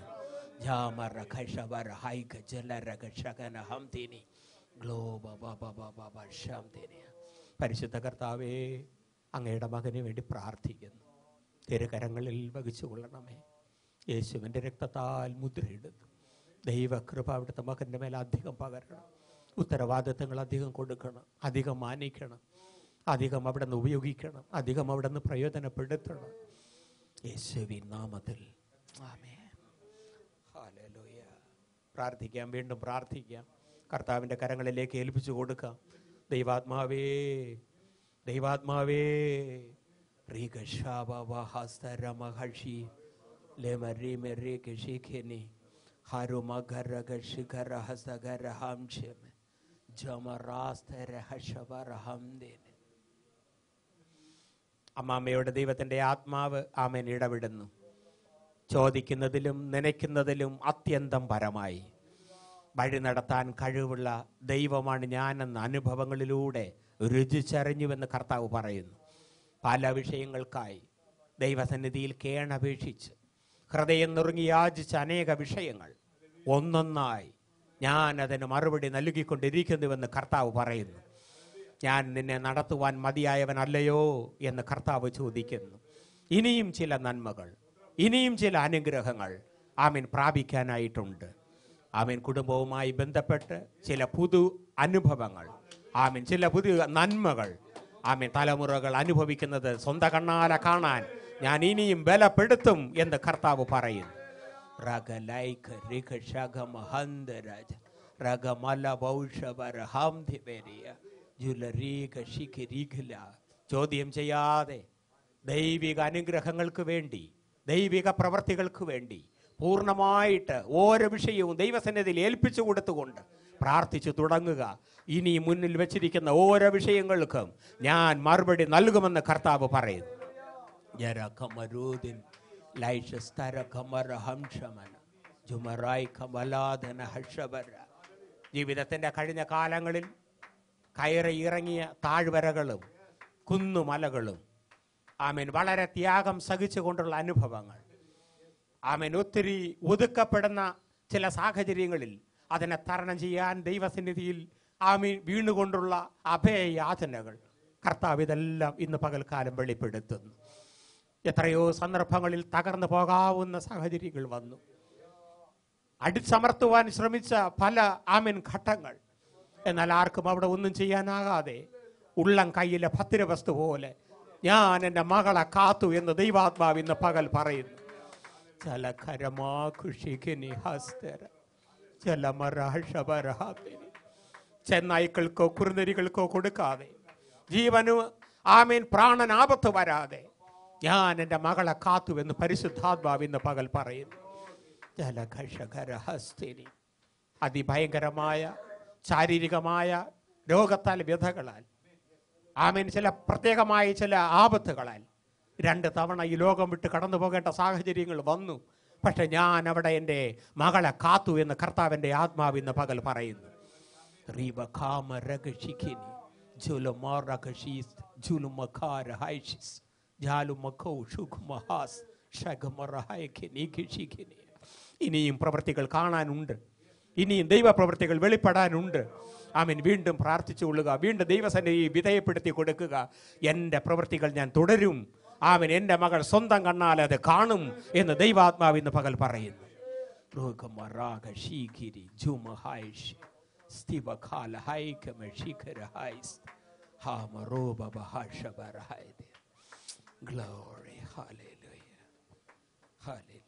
ജാമരകഷവരഹൈകജലരകഷകനഹംതിനി ഗ്ലോബബബബബശംതിനിയ. പരിശുദ്ധ കർത്താവേ അങ്ങയുടെ മകന് വേണ്ടി പ്രാർത്ഥിക്കുന്നു തിരുകരങ്ങളിൽ വഹിച്ചു കൊള്ളണമേ യേശുവിൻ്റെ രക്തത്താൽ മുദ്രയിടുന്നു ദൈവകൃപ അവിടുത്തെ മകൻ്റെ മേൽ അധികം പകരണം ഉത്തരവാദിത്തങ്ങൾ അധികം കൊടുക്കണം അധികം മാനിക്കണം അധികം അവിടെ നിന്ന് ഉപയോഗിക്കണം അധികം അവിടെ നിന്ന് പ്രയോജനപ്പെടുത്തണം യേശുവിൻ നാമത്തിൽ ആമേൻ ഹല്ലേലൂയ. പ്രാർത്ഥിക്കാം വീണ്ടും പ്രാർത്ഥിക്കാം കർത്താവിൻ്റെ കരങ്ങളിലേക്ക് ഏൽപ്പിച്ചു കൊടുക്കാം ദൈവാത്മാവേ ദൈവാത്മാവേ റീകശാബഹസ്തരമഹഷി ലെമറിമെറികശിഖിനി ഹരുമഘരകശിഖരഹസഗരഹംശം ജമറാസ്തരഹശവരഹംദിനി അമ്മാമ്മയുടെ ദൈവത്തിൻ്റെ ആത്മാവ് ആമേൻ ഇടപെടുന്നു ചോദിക്കുന്നതിലും നനയ്ക്കുന്നതിലും അത്യന്തം പരമായി വഴി നടത്താൻ കഴിവുള്ള ദൈവമാണ് ഞാനെന്ന അനുഭവങ്ങളിലൂടെ രുചിച്ചറിഞ്ഞുവെന്ന് കർത്താവ് പറയുന്നു പല വിഷയങ്ങൾക്കായി ദൈവസന്നിധിയിൽ കേണപേക്ഷിച്ച് ഹൃദയം നുറുങ്ങി യാചിച്ച അനേക വിഷയങ്ങൾ ഒന്നൊന്നായി ഞാൻ അതിന് മറുപടി നൽകിക്കൊണ്ടിരിക്കുന്നുവെന്ന് കർത്താവ് പറയുന്നു ഞാൻ നിന്നെ നടത്തുവാൻ മതിയായവനല്ലയോ എന്ന് കർത്താവ് ചോദിക്കുന്നു ഇനിയും ചില നന്മകൾ ഇനിയും ചില അനുഗ്രഹങ്ങൾ ആമീൻ പ്രാപിക്കാനായിട്ടുണ്ട് ആമീൻ കുടുംബവുമായി ബന്ധപ്പെട്ട് ചില പുതു അനുഭവങ്ങൾ ആമീൻ ചില പുതിയ നന്മകൾ ആമീൻ തലമുറകൾ അനുഭവിക്കുന്നത് സ്വന്തം കണ്ണാല കാണാൻ ഞാൻ ഇനിയും ബലപ്പെടുത്തും എന്ന് കർത്താവ് പറയുന്നു റഗലൈക രിഖ ശഗമഹന്തരജ റഗമല വൗഷവര ഹാംധിപേരിയ ജുലരീക ശിഖിരിഖില ചോദ്യം ചെയ്യാതെ ദൈവിക അനുഗ്രഹങ്ങൾക്ക് വേണ്ടി ദൈവിക പ്രവർത്തികൾക്ക് വേണ്ടി പൂർണ്ണമായിട്ട് ഓരോ വിഷയവും ദൈവസന്നിധിയിൽ ഏൽപ്പിച്ചു കൊടുത്തുകൊണ്ട് പ്രാർത്ഥിച്ചു തുടങ്ങുക ഇനി മുന്നിൽ വെച്ചിരിക്കുന്ന ഓരോ വിഷയങ്ങൾക്കും ഞാൻ മറുപടി നൽകുമെന്ന് കർത്താവ് പറയുന്നു ജരകമരൂദിൻ ലൈഷസ്തരകമരഹംശമന ജുമറായ് കമലാധന ഹർഷവര ജീവിതത്തിൻ്റെ കഴിഞ്ഞ കാലങ്ങളിൽ കയറി ഇറങ്ങിയ താഴ്വരകളും കുന്നുമലകളും ആമീൻ വളരെ ത്യാഗം സഹിച്ചുകൊണ്ടുള്ള അനുഭവങ്ങൾ ആമീൻ ഒത്തിരി ഒതുക്കപ്പെടുന്ന ചില സാഹചര്യങ്ങളിൽ അതിനെ തരണം ചെയ്യാൻ ദൈവസന്നിധിയിൽ ആമീൻ വീണുകൊണ്ടുള്ള അഭയയാതനകൾ കർത്താവ് ഇതെല്ലാം ഇന്ന് പകൽക്കാലം വെളിപ്പെടുത്തുന്നു എത്രയോ സന്ദർഭങ്ങളിൽ തകർന്നു പോകാവുന്ന സാഹചര്യങ്ങൾ വന്നു അടിച്ചമർത്തുവാൻ ശ്രമിച്ച പല ആമീൻ ഘട്ടങ്ങൾ എന്നാൽ ആർക്കും അവിടെ ഒന്നും ചെയ്യാനാകാതെ ഉള്ളം കയ്യിലെ ഭദ്രവസ്തു പോലെ ഞാൻ എൻ്റെ മകളെ കാത്തു എന്ന് ദൈവാത്മാവ് ഇന്ന് പകൽ പറയുന്നു ചലകരമാകുഷിഖിനി ഹസ്തര ചലമരഹഷപരഹാതിനി ചെന്നായ്ക്കൾക്കോ കുറുനരികൾക്കോ കൊടുക്കാതെ ജീവനു ആമീൻ പ്രാണൻ ആപത്ത് വരാതെ ഞാൻ എൻ്റെ മകളെ കാത്തു എന്ന് പരിശുദ്ധാത്മാവ് ഇന്ന് പകൽ പറയുന്നു ജലഘഷകരഹസ്തിനി അതിഭയങ്കരമായ ശാരീരികമായ രോഗത്താൽ വ്യഥകളാൽ ആമീൻ ചില പ്രത്യേകമായ ചില ആപത്തുകളാൽ രണ്ട് തവണ ഈ ലോകം വിട്ട് കടന്നു പോകേണ്ട സാഹചര്യങ്ങൾ വന്നു പക്ഷെ ഞാൻ അവിടെ എൻ്റെ മകളെ കാത്തു എന്ന് കർത്താവിൻ്റെ ആത്മാവ് ഇന്ന് പകൽ പറയുന്നു റീവഖാമരഗശിഖിനി ജുലുമറഗശീസ് ജുലുമഖാരഹൈഷിസ് ജാലുമഖൗ ഷുഖുമഹാസ് ഷഗമറഹൈഖിനി ഇനിയും പ്രവൃത്തികൾ കാണാനുണ്ട് ഇനിയും ദൈവ പ്രവൃത്തികൾ വെളിപ്പെടാനുണ്ട് ആമീൻ വീണ്ടും പ്രാർത്ഥിച്ചുകൊള്ളുക വീണ്ടും ദൈവസന്നിധി വിധേയപ്പെടുത്തി കൊടുക്കുക എൻ്റെ പ്രവൃത്തികൾ ഞാൻ തുടരും ആമീൻ എൻ്റെ മകൾ സ്വന്തം കണ്ണാൽ അത് കാണും എന്ന് ദൈവാത്മാവ് ഇന്ന് പകൽ പറയുന്നു രോഗമറാഗ ശീഖിരി ജുമഹായിഷ് സ്ഥിവഖാല ഹൈകമ ശിഖര ഹൈസ് ഹാമറോബ ബഹാഷബറഹൈദ് Glory, hallelujah. Hallelujah.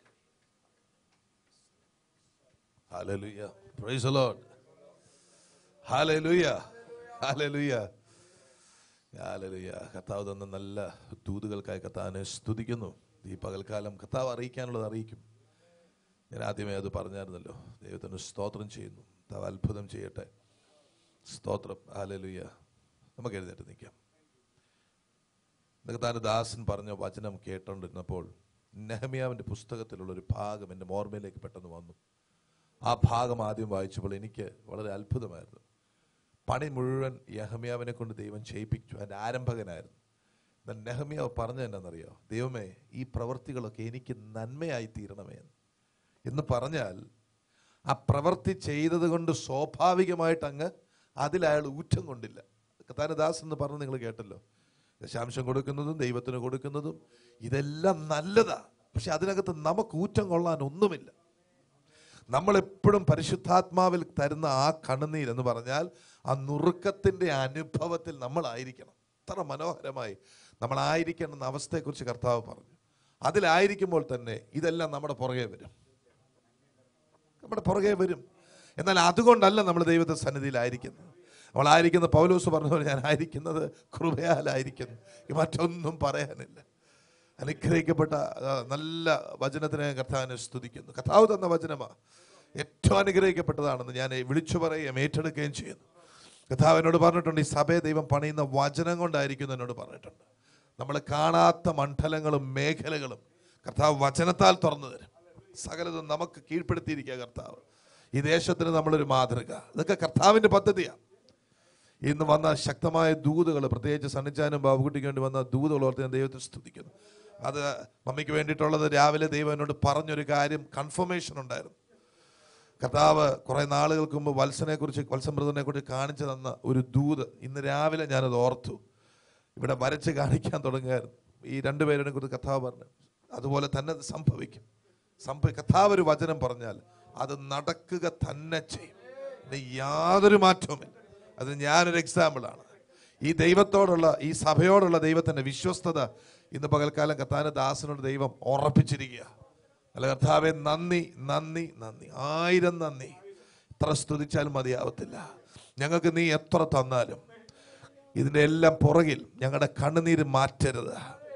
Hallelujah. Praise the Lord. Hallelujah. Hallelujah. Hallelujah. കർത്താവ് തന്ന നല്ല ദൂതുകൾക്കായി കർത്താവിനെ സ്തുതിക്കുന്നു ഈ പകൽക്കാലം കർത്താവ് അറിയിക്കാനുള്ളത് അറിയിക്കും ഞാൻ ആദ്യമേ അത് പറഞ്ഞായിരുന്നല്ലോ ദൈവത്തിന് സ്തോത്രം ചെയ്യുന്നു കർത്താവ് അത്ഭുതം ചെയ്യട്ടെ സ്തോത്രം ഹാലലുയ്യ നമുക്ക് എഴുന്നേറ്റ് നിൽക്കാം കർത്താവിൻ്റെ ദാസൻ പറഞ്ഞ വചനം കേട്ടോണ്ടിരുന്നപ്പോൾ നെഹമിയാവിൻ്റെ പുസ്തകത്തിലുള്ള ഒരു ഭാഗം എൻ്റെ ഓർമ്മയിലേക്ക് പെട്ടെന്ന് വന്നു ആ ഭാഗം ആദ്യം വായിച്ചപ്പോൾ എനിക്ക് വളരെ അത്ഭുതമായിരുന്നു പണി മുഴുവൻ യഹമ്യാവിനെ കൊണ്ട് ദൈവം ചെയ്യിപ്പിച്ചു അതിൻ്റെ ആരംഭകനായിരുന്നു എന്നാൽ നെഹമ്യാവ് പറഞ്ഞു എന്നാണെന്നറിയോ ദൈവമേ ഈ പ്രവൃത്തികളൊക്കെ എനിക്ക് നന്മയായി തീരണമേ എന്ന് എന്ന് പറഞ്ഞാൽ ആ പ്രവൃത്തി ചെയ്തത് കൊണ്ട് സ്വാഭാവികമായിട്ട് അങ്ങ് അതിൽ അയാൾ ഊറ്റം കൊണ്ടില്ല കഥാനദാസ് എന്ന് പറഞ്ഞ് നിങ്ങൾ കേട്ടല്ലോ ദശാംശം കൊടുക്കുന്നതും ദൈവത്തിന് കൊടുക്കുന്നതും ഇതെല്ലാം നല്ലതാ പക്ഷെ അതിനകത്ത് നമുക്ക് ഊറ്റം കൊള്ളാൻ ഒന്നുമില്ല നമ്മളെപ്പോഴും പരിശുദ്ധാത്മാവിൽ തരുന്ന ആ കണ്ണുനീർ എന്ന് പറഞ്ഞാൽ ആ നുറുക്കത്തിൻ്റെ അനുഭവത്തിൽ നമ്മളായിരിക്കണം അത്ര മനോഹരമായി നമ്മളായിരിക്കണം അവസ്ഥയെക്കുറിച്ച് കർത്താവ് പറഞ്ഞു അതിലായിരിക്കുമ്പോൾ തന്നെ ഇതെല്ലാം നമ്മുടെ പുറകെ വരും നമ്മുടെ പുറകെ വരും എന്നാൽ അതുകൊണ്ടല്ല നമ്മൾ ദൈവത്തെ സന്നിധിയിലായിരിക്കുന്നത് അവളായിരിക്കുന്ന പൗലോസ് പറഞ്ഞ പോലെ ഞാൻ ആയിരിക്കുന്നത് കൃപയാലായിരിക്കുന്നു ഈ മറ്റൊന്നും പറയാനില്ല അനുഗ്രഹിക്കപ്പെട്ട ആ, നല്ല വചനത്തിനെ ഞാൻ കർത്താവിനെ സ്തുതിക്കുന്നു കർത്താവ് തന്ന വചനമാ ഏറ്റവും അനുഗ്രഹിക്കപ്പെട്ടതാണെന്ന് ഞാൻ വിളിച്ചു പറയുകയും ഏറ്റെടുക്കുകയും ചെയ്യുന്നു കർത്താവ് എന്നോട് പറഞ്ഞിട്ടുണ്ട് ഈ സഭയെ ദൈവം പണിയുന്ന വചനം കൊണ്ടായിരിക്കും എന്നോട് പറഞ്ഞിട്ടുണ്ട് നമ്മൾ കാണാത്ത മണ്ഡലങ്ങളും മേഖലകളും കർത്താവ് വചനത്താൽ തുറന്നു തരും സകലതും നമുക്ക് കീഴ്പ്പെടുത്തിയിരിക്കുക കർത്താവ് ഈ ദേശത്തിന് നമ്മളൊരു മാതൃക ഇതൊക്കെ കർത്താവിൻ്റെ പദ്ധതിയാണ് ഇന്ന് വന്ന ശക്തമായ ദൂതുകൾ പ്രത്യേകിച്ച് സണ്ണിച്ചാനും ബാബുക്കുട്ടിക്ക് വേണ്ടി വന്ന ദൂതുകൾ ഓർത്ത് ഞാൻ ദൈവത്തെ സ്തുതിക്കുന്നു അത് മമ്മിക്ക് വേണ്ടിയിട്ടുള്ളത് രാവിലെ ദൈവം എന്നോട് പറഞ്ഞൊരു കാര്യം കൺഫർമേഷൻ ഉണ്ടായിരുന്നു കർത്താവ് കുറെ നാളുകൾക്ക് മുമ്പ് വത്സനെ കുറിച്ച് വത്സമൃതനെ കുറിച്ച് കാണിച്ചു തന്ന ഒരു ദൂത് ഇന്ന് രാവിലെ ഞാനത് ഓർത്തു ഇവിടെ വരച്ച് കാണിക്കാൻ തുടങ്ങുകയായിരുന്നു ഈ രണ്ടുപേരെ കുറിച്ച് കർത്താവ് പറഞ്ഞു അതുപോലെ തന്നെ അത് സംഭവിക്കും സംഭവ കർത്താവ് ഒരു വചനം പറഞ്ഞാൽ അത് നടക്കുക തന്നെ ചെയ്യും ഇതിന് യാതൊരു മാറ്റവുമില്ല അത് ഞാനൊരു എക്സാമ്പിളാണ് ഈ ദൈവത്തോടുള്ള ഈ സഭയോടുള്ള ദൈവത്തിന്റെ വിശ്വസ്തത ഇന്ന് പകൽക്കാലം കത്താന ദാസനോട് ദൈവം ഉറപ്പിച്ചിരിക്കുക അല്ല കർത്താവെ നന്ദി നന്ദി നന്ദി ആയിരം നന്ദി എത്ര സ്തുതിച്ചാലും മതിയാവത്തില്ല ഞങ്ങൾക്ക് നീ എത്ര തന്നാലും ഇതിന്റെ എല്ലാം പുറകിൽ ഞങ്ങളുടെ കണ്ണുനീര് മാറ്റരുത്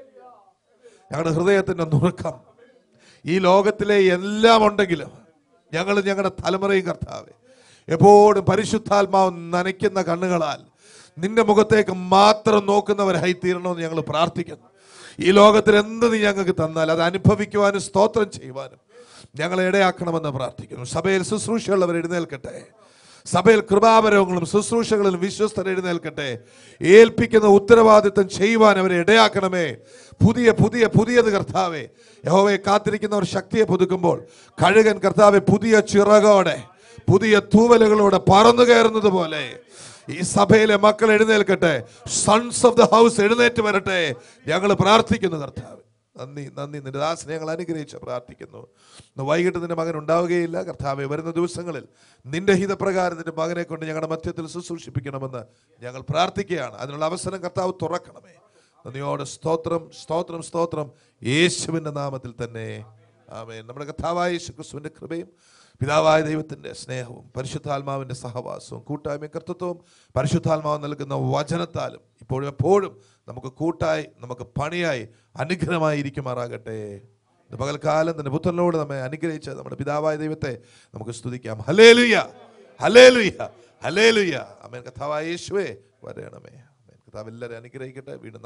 ഞങ്ങളുടെ ഹൃദയത്തിന്റെ നുറുക്കം ഈ ലോകത്തിലെ എല്ലാം ഉണ്ടെങ്കിലും ഞങ്ങൾ ഞങ്ങളുടെ തലമുറയും കർത്താവെ എപ്പോഴും പരിശുദ്ധാത്മാവ് നനയ്ക്കുന്ന കണ്ണുകളാൽ നിന്റെ മുഖത്തേക്ക് മാത്രം നോക്കുന്നവരായി തീരണമെന്ന് ഞങ്ങൾ പ്രാർത്ഥിക്കുന്നു ഈ ലോകത്തിൽ എന്ത് നീ ഞങ്ങൾക്ക് തന്നാൽ അത് അനുഭവിക്കുവാനും സ്തോത്രം ചെയ്യുവാനും ഞങ്ങളെ ഇടയാക്കണമെന്ന് പ്രാർത്ഥിക്കുന്നു സഭയിൽ ശുശ്രൂഷയുള്ളവർ എഴുന്നേൽക്കട്ടെ സഭയിൽ കൃപാപരങ്ങളും ശുശ്രൂഷകളിലും വിശ്വസ്തർ എഴുന്നേൽക്കട്ടെ ഏൽപ്പിക്കുന്ന ഉത്തരവാദിത്തം ചെയ്യുവാൻ അവരെ ഇടയാക്കണമേ പുതിയ പുതിയ പുതിയത് കർത്താവെ യഹോവയെ കാത്തിരിക്കുന്നവർ ശക്തിയെ പുതുക്കുമ്പോൾ കഴുകൻ കർത്താവെ പുതിയ ചിറകോടെ പുതിയ തൂവലുകളോടെ പറന്നു കയറുന്നത് പോലെ ഈ സഭയിലെ മക്കൾ എഴുന്നേൽക്കട്ടെ സൺസ് ഓഫ് ദ ഹൗസ് എഴുന്നേറ്റ് വരട്ടെ ഞങ്ങൾ പ്രാർത്ഥിക്കുന്നു കർത്താവ് നന്ദി നന്ദി നിന്റെ ദാസനെ ഞങ്ങൾ അനുഗ്രഹിച്ച് പ്രാർത്ഥിക്കുന്നു ഇന്ന് വൈകിട്ട് നിന്റെ മകൻ ഉണ്ടാവുകയില്ല കർത്താവെ വരുന്ന ദിവസങ്ങളിൽ നിന്റെ ഹിതപ്രകാരം നിന്റെ മകനെ കൊണ്ട് ഞങ്ങളുടെ മധ്യത്തിൽ ശുശ്രൂഷിപ്പിക്കണമെന്ന് ഞങ്ങൾ പ്രാർത്ഥിക്കുകയാണ് അതിനുള്ള അവസരം കർത്താവ് തുറക്കണമേ നന്ദിയോടെ സ്തോത്രം സ്തോത്രം സ്തോത്രം യേശുവിൻ്റെ നാമത്തിൽ തന്നെ ആമേൻ നമ്മുടെ കർത്താവായ യേശു ക്രിസ്തുവിൻ്റെ കൃപയും പിതാവായ ദൈവത്തിൻ്റെ സ്നേഹവും പരിശുദ്ധാത്മാവിൻ്റെ സഹവാസവും കൂട്ടായ്മയും കർത്തൃത്വവും പരിശുദ്ധാത്മാവ് നൽകുന്ന വചനത്താലും ഇപ്പോഴും എപ്പോഴും നമുക്ക് കൂട്ടായി നമുക്ക് പണിയായി അനുഗ്രഹമായി ഇരിക്കുമാറാകട്ടെ ഇന്ന് പകൽക്കാലം തന്നെ പുത്രനോട് നമ്മെ അനുഗ്രഹിച്ച നമ്മുടെ പിതാവായ ദൈവത്തെ നമുക്ക് സ്തുതിക്കാം ഹലേലുയ ഹലേലുയ ഹലേലുയ അമേൻ കഥാവായ യേശുവേ വരയണമേ അമേൻ കഥാവ് എല്ലാവരും അനുഗ്രഹിക്കട്ടെ വീണ്ടും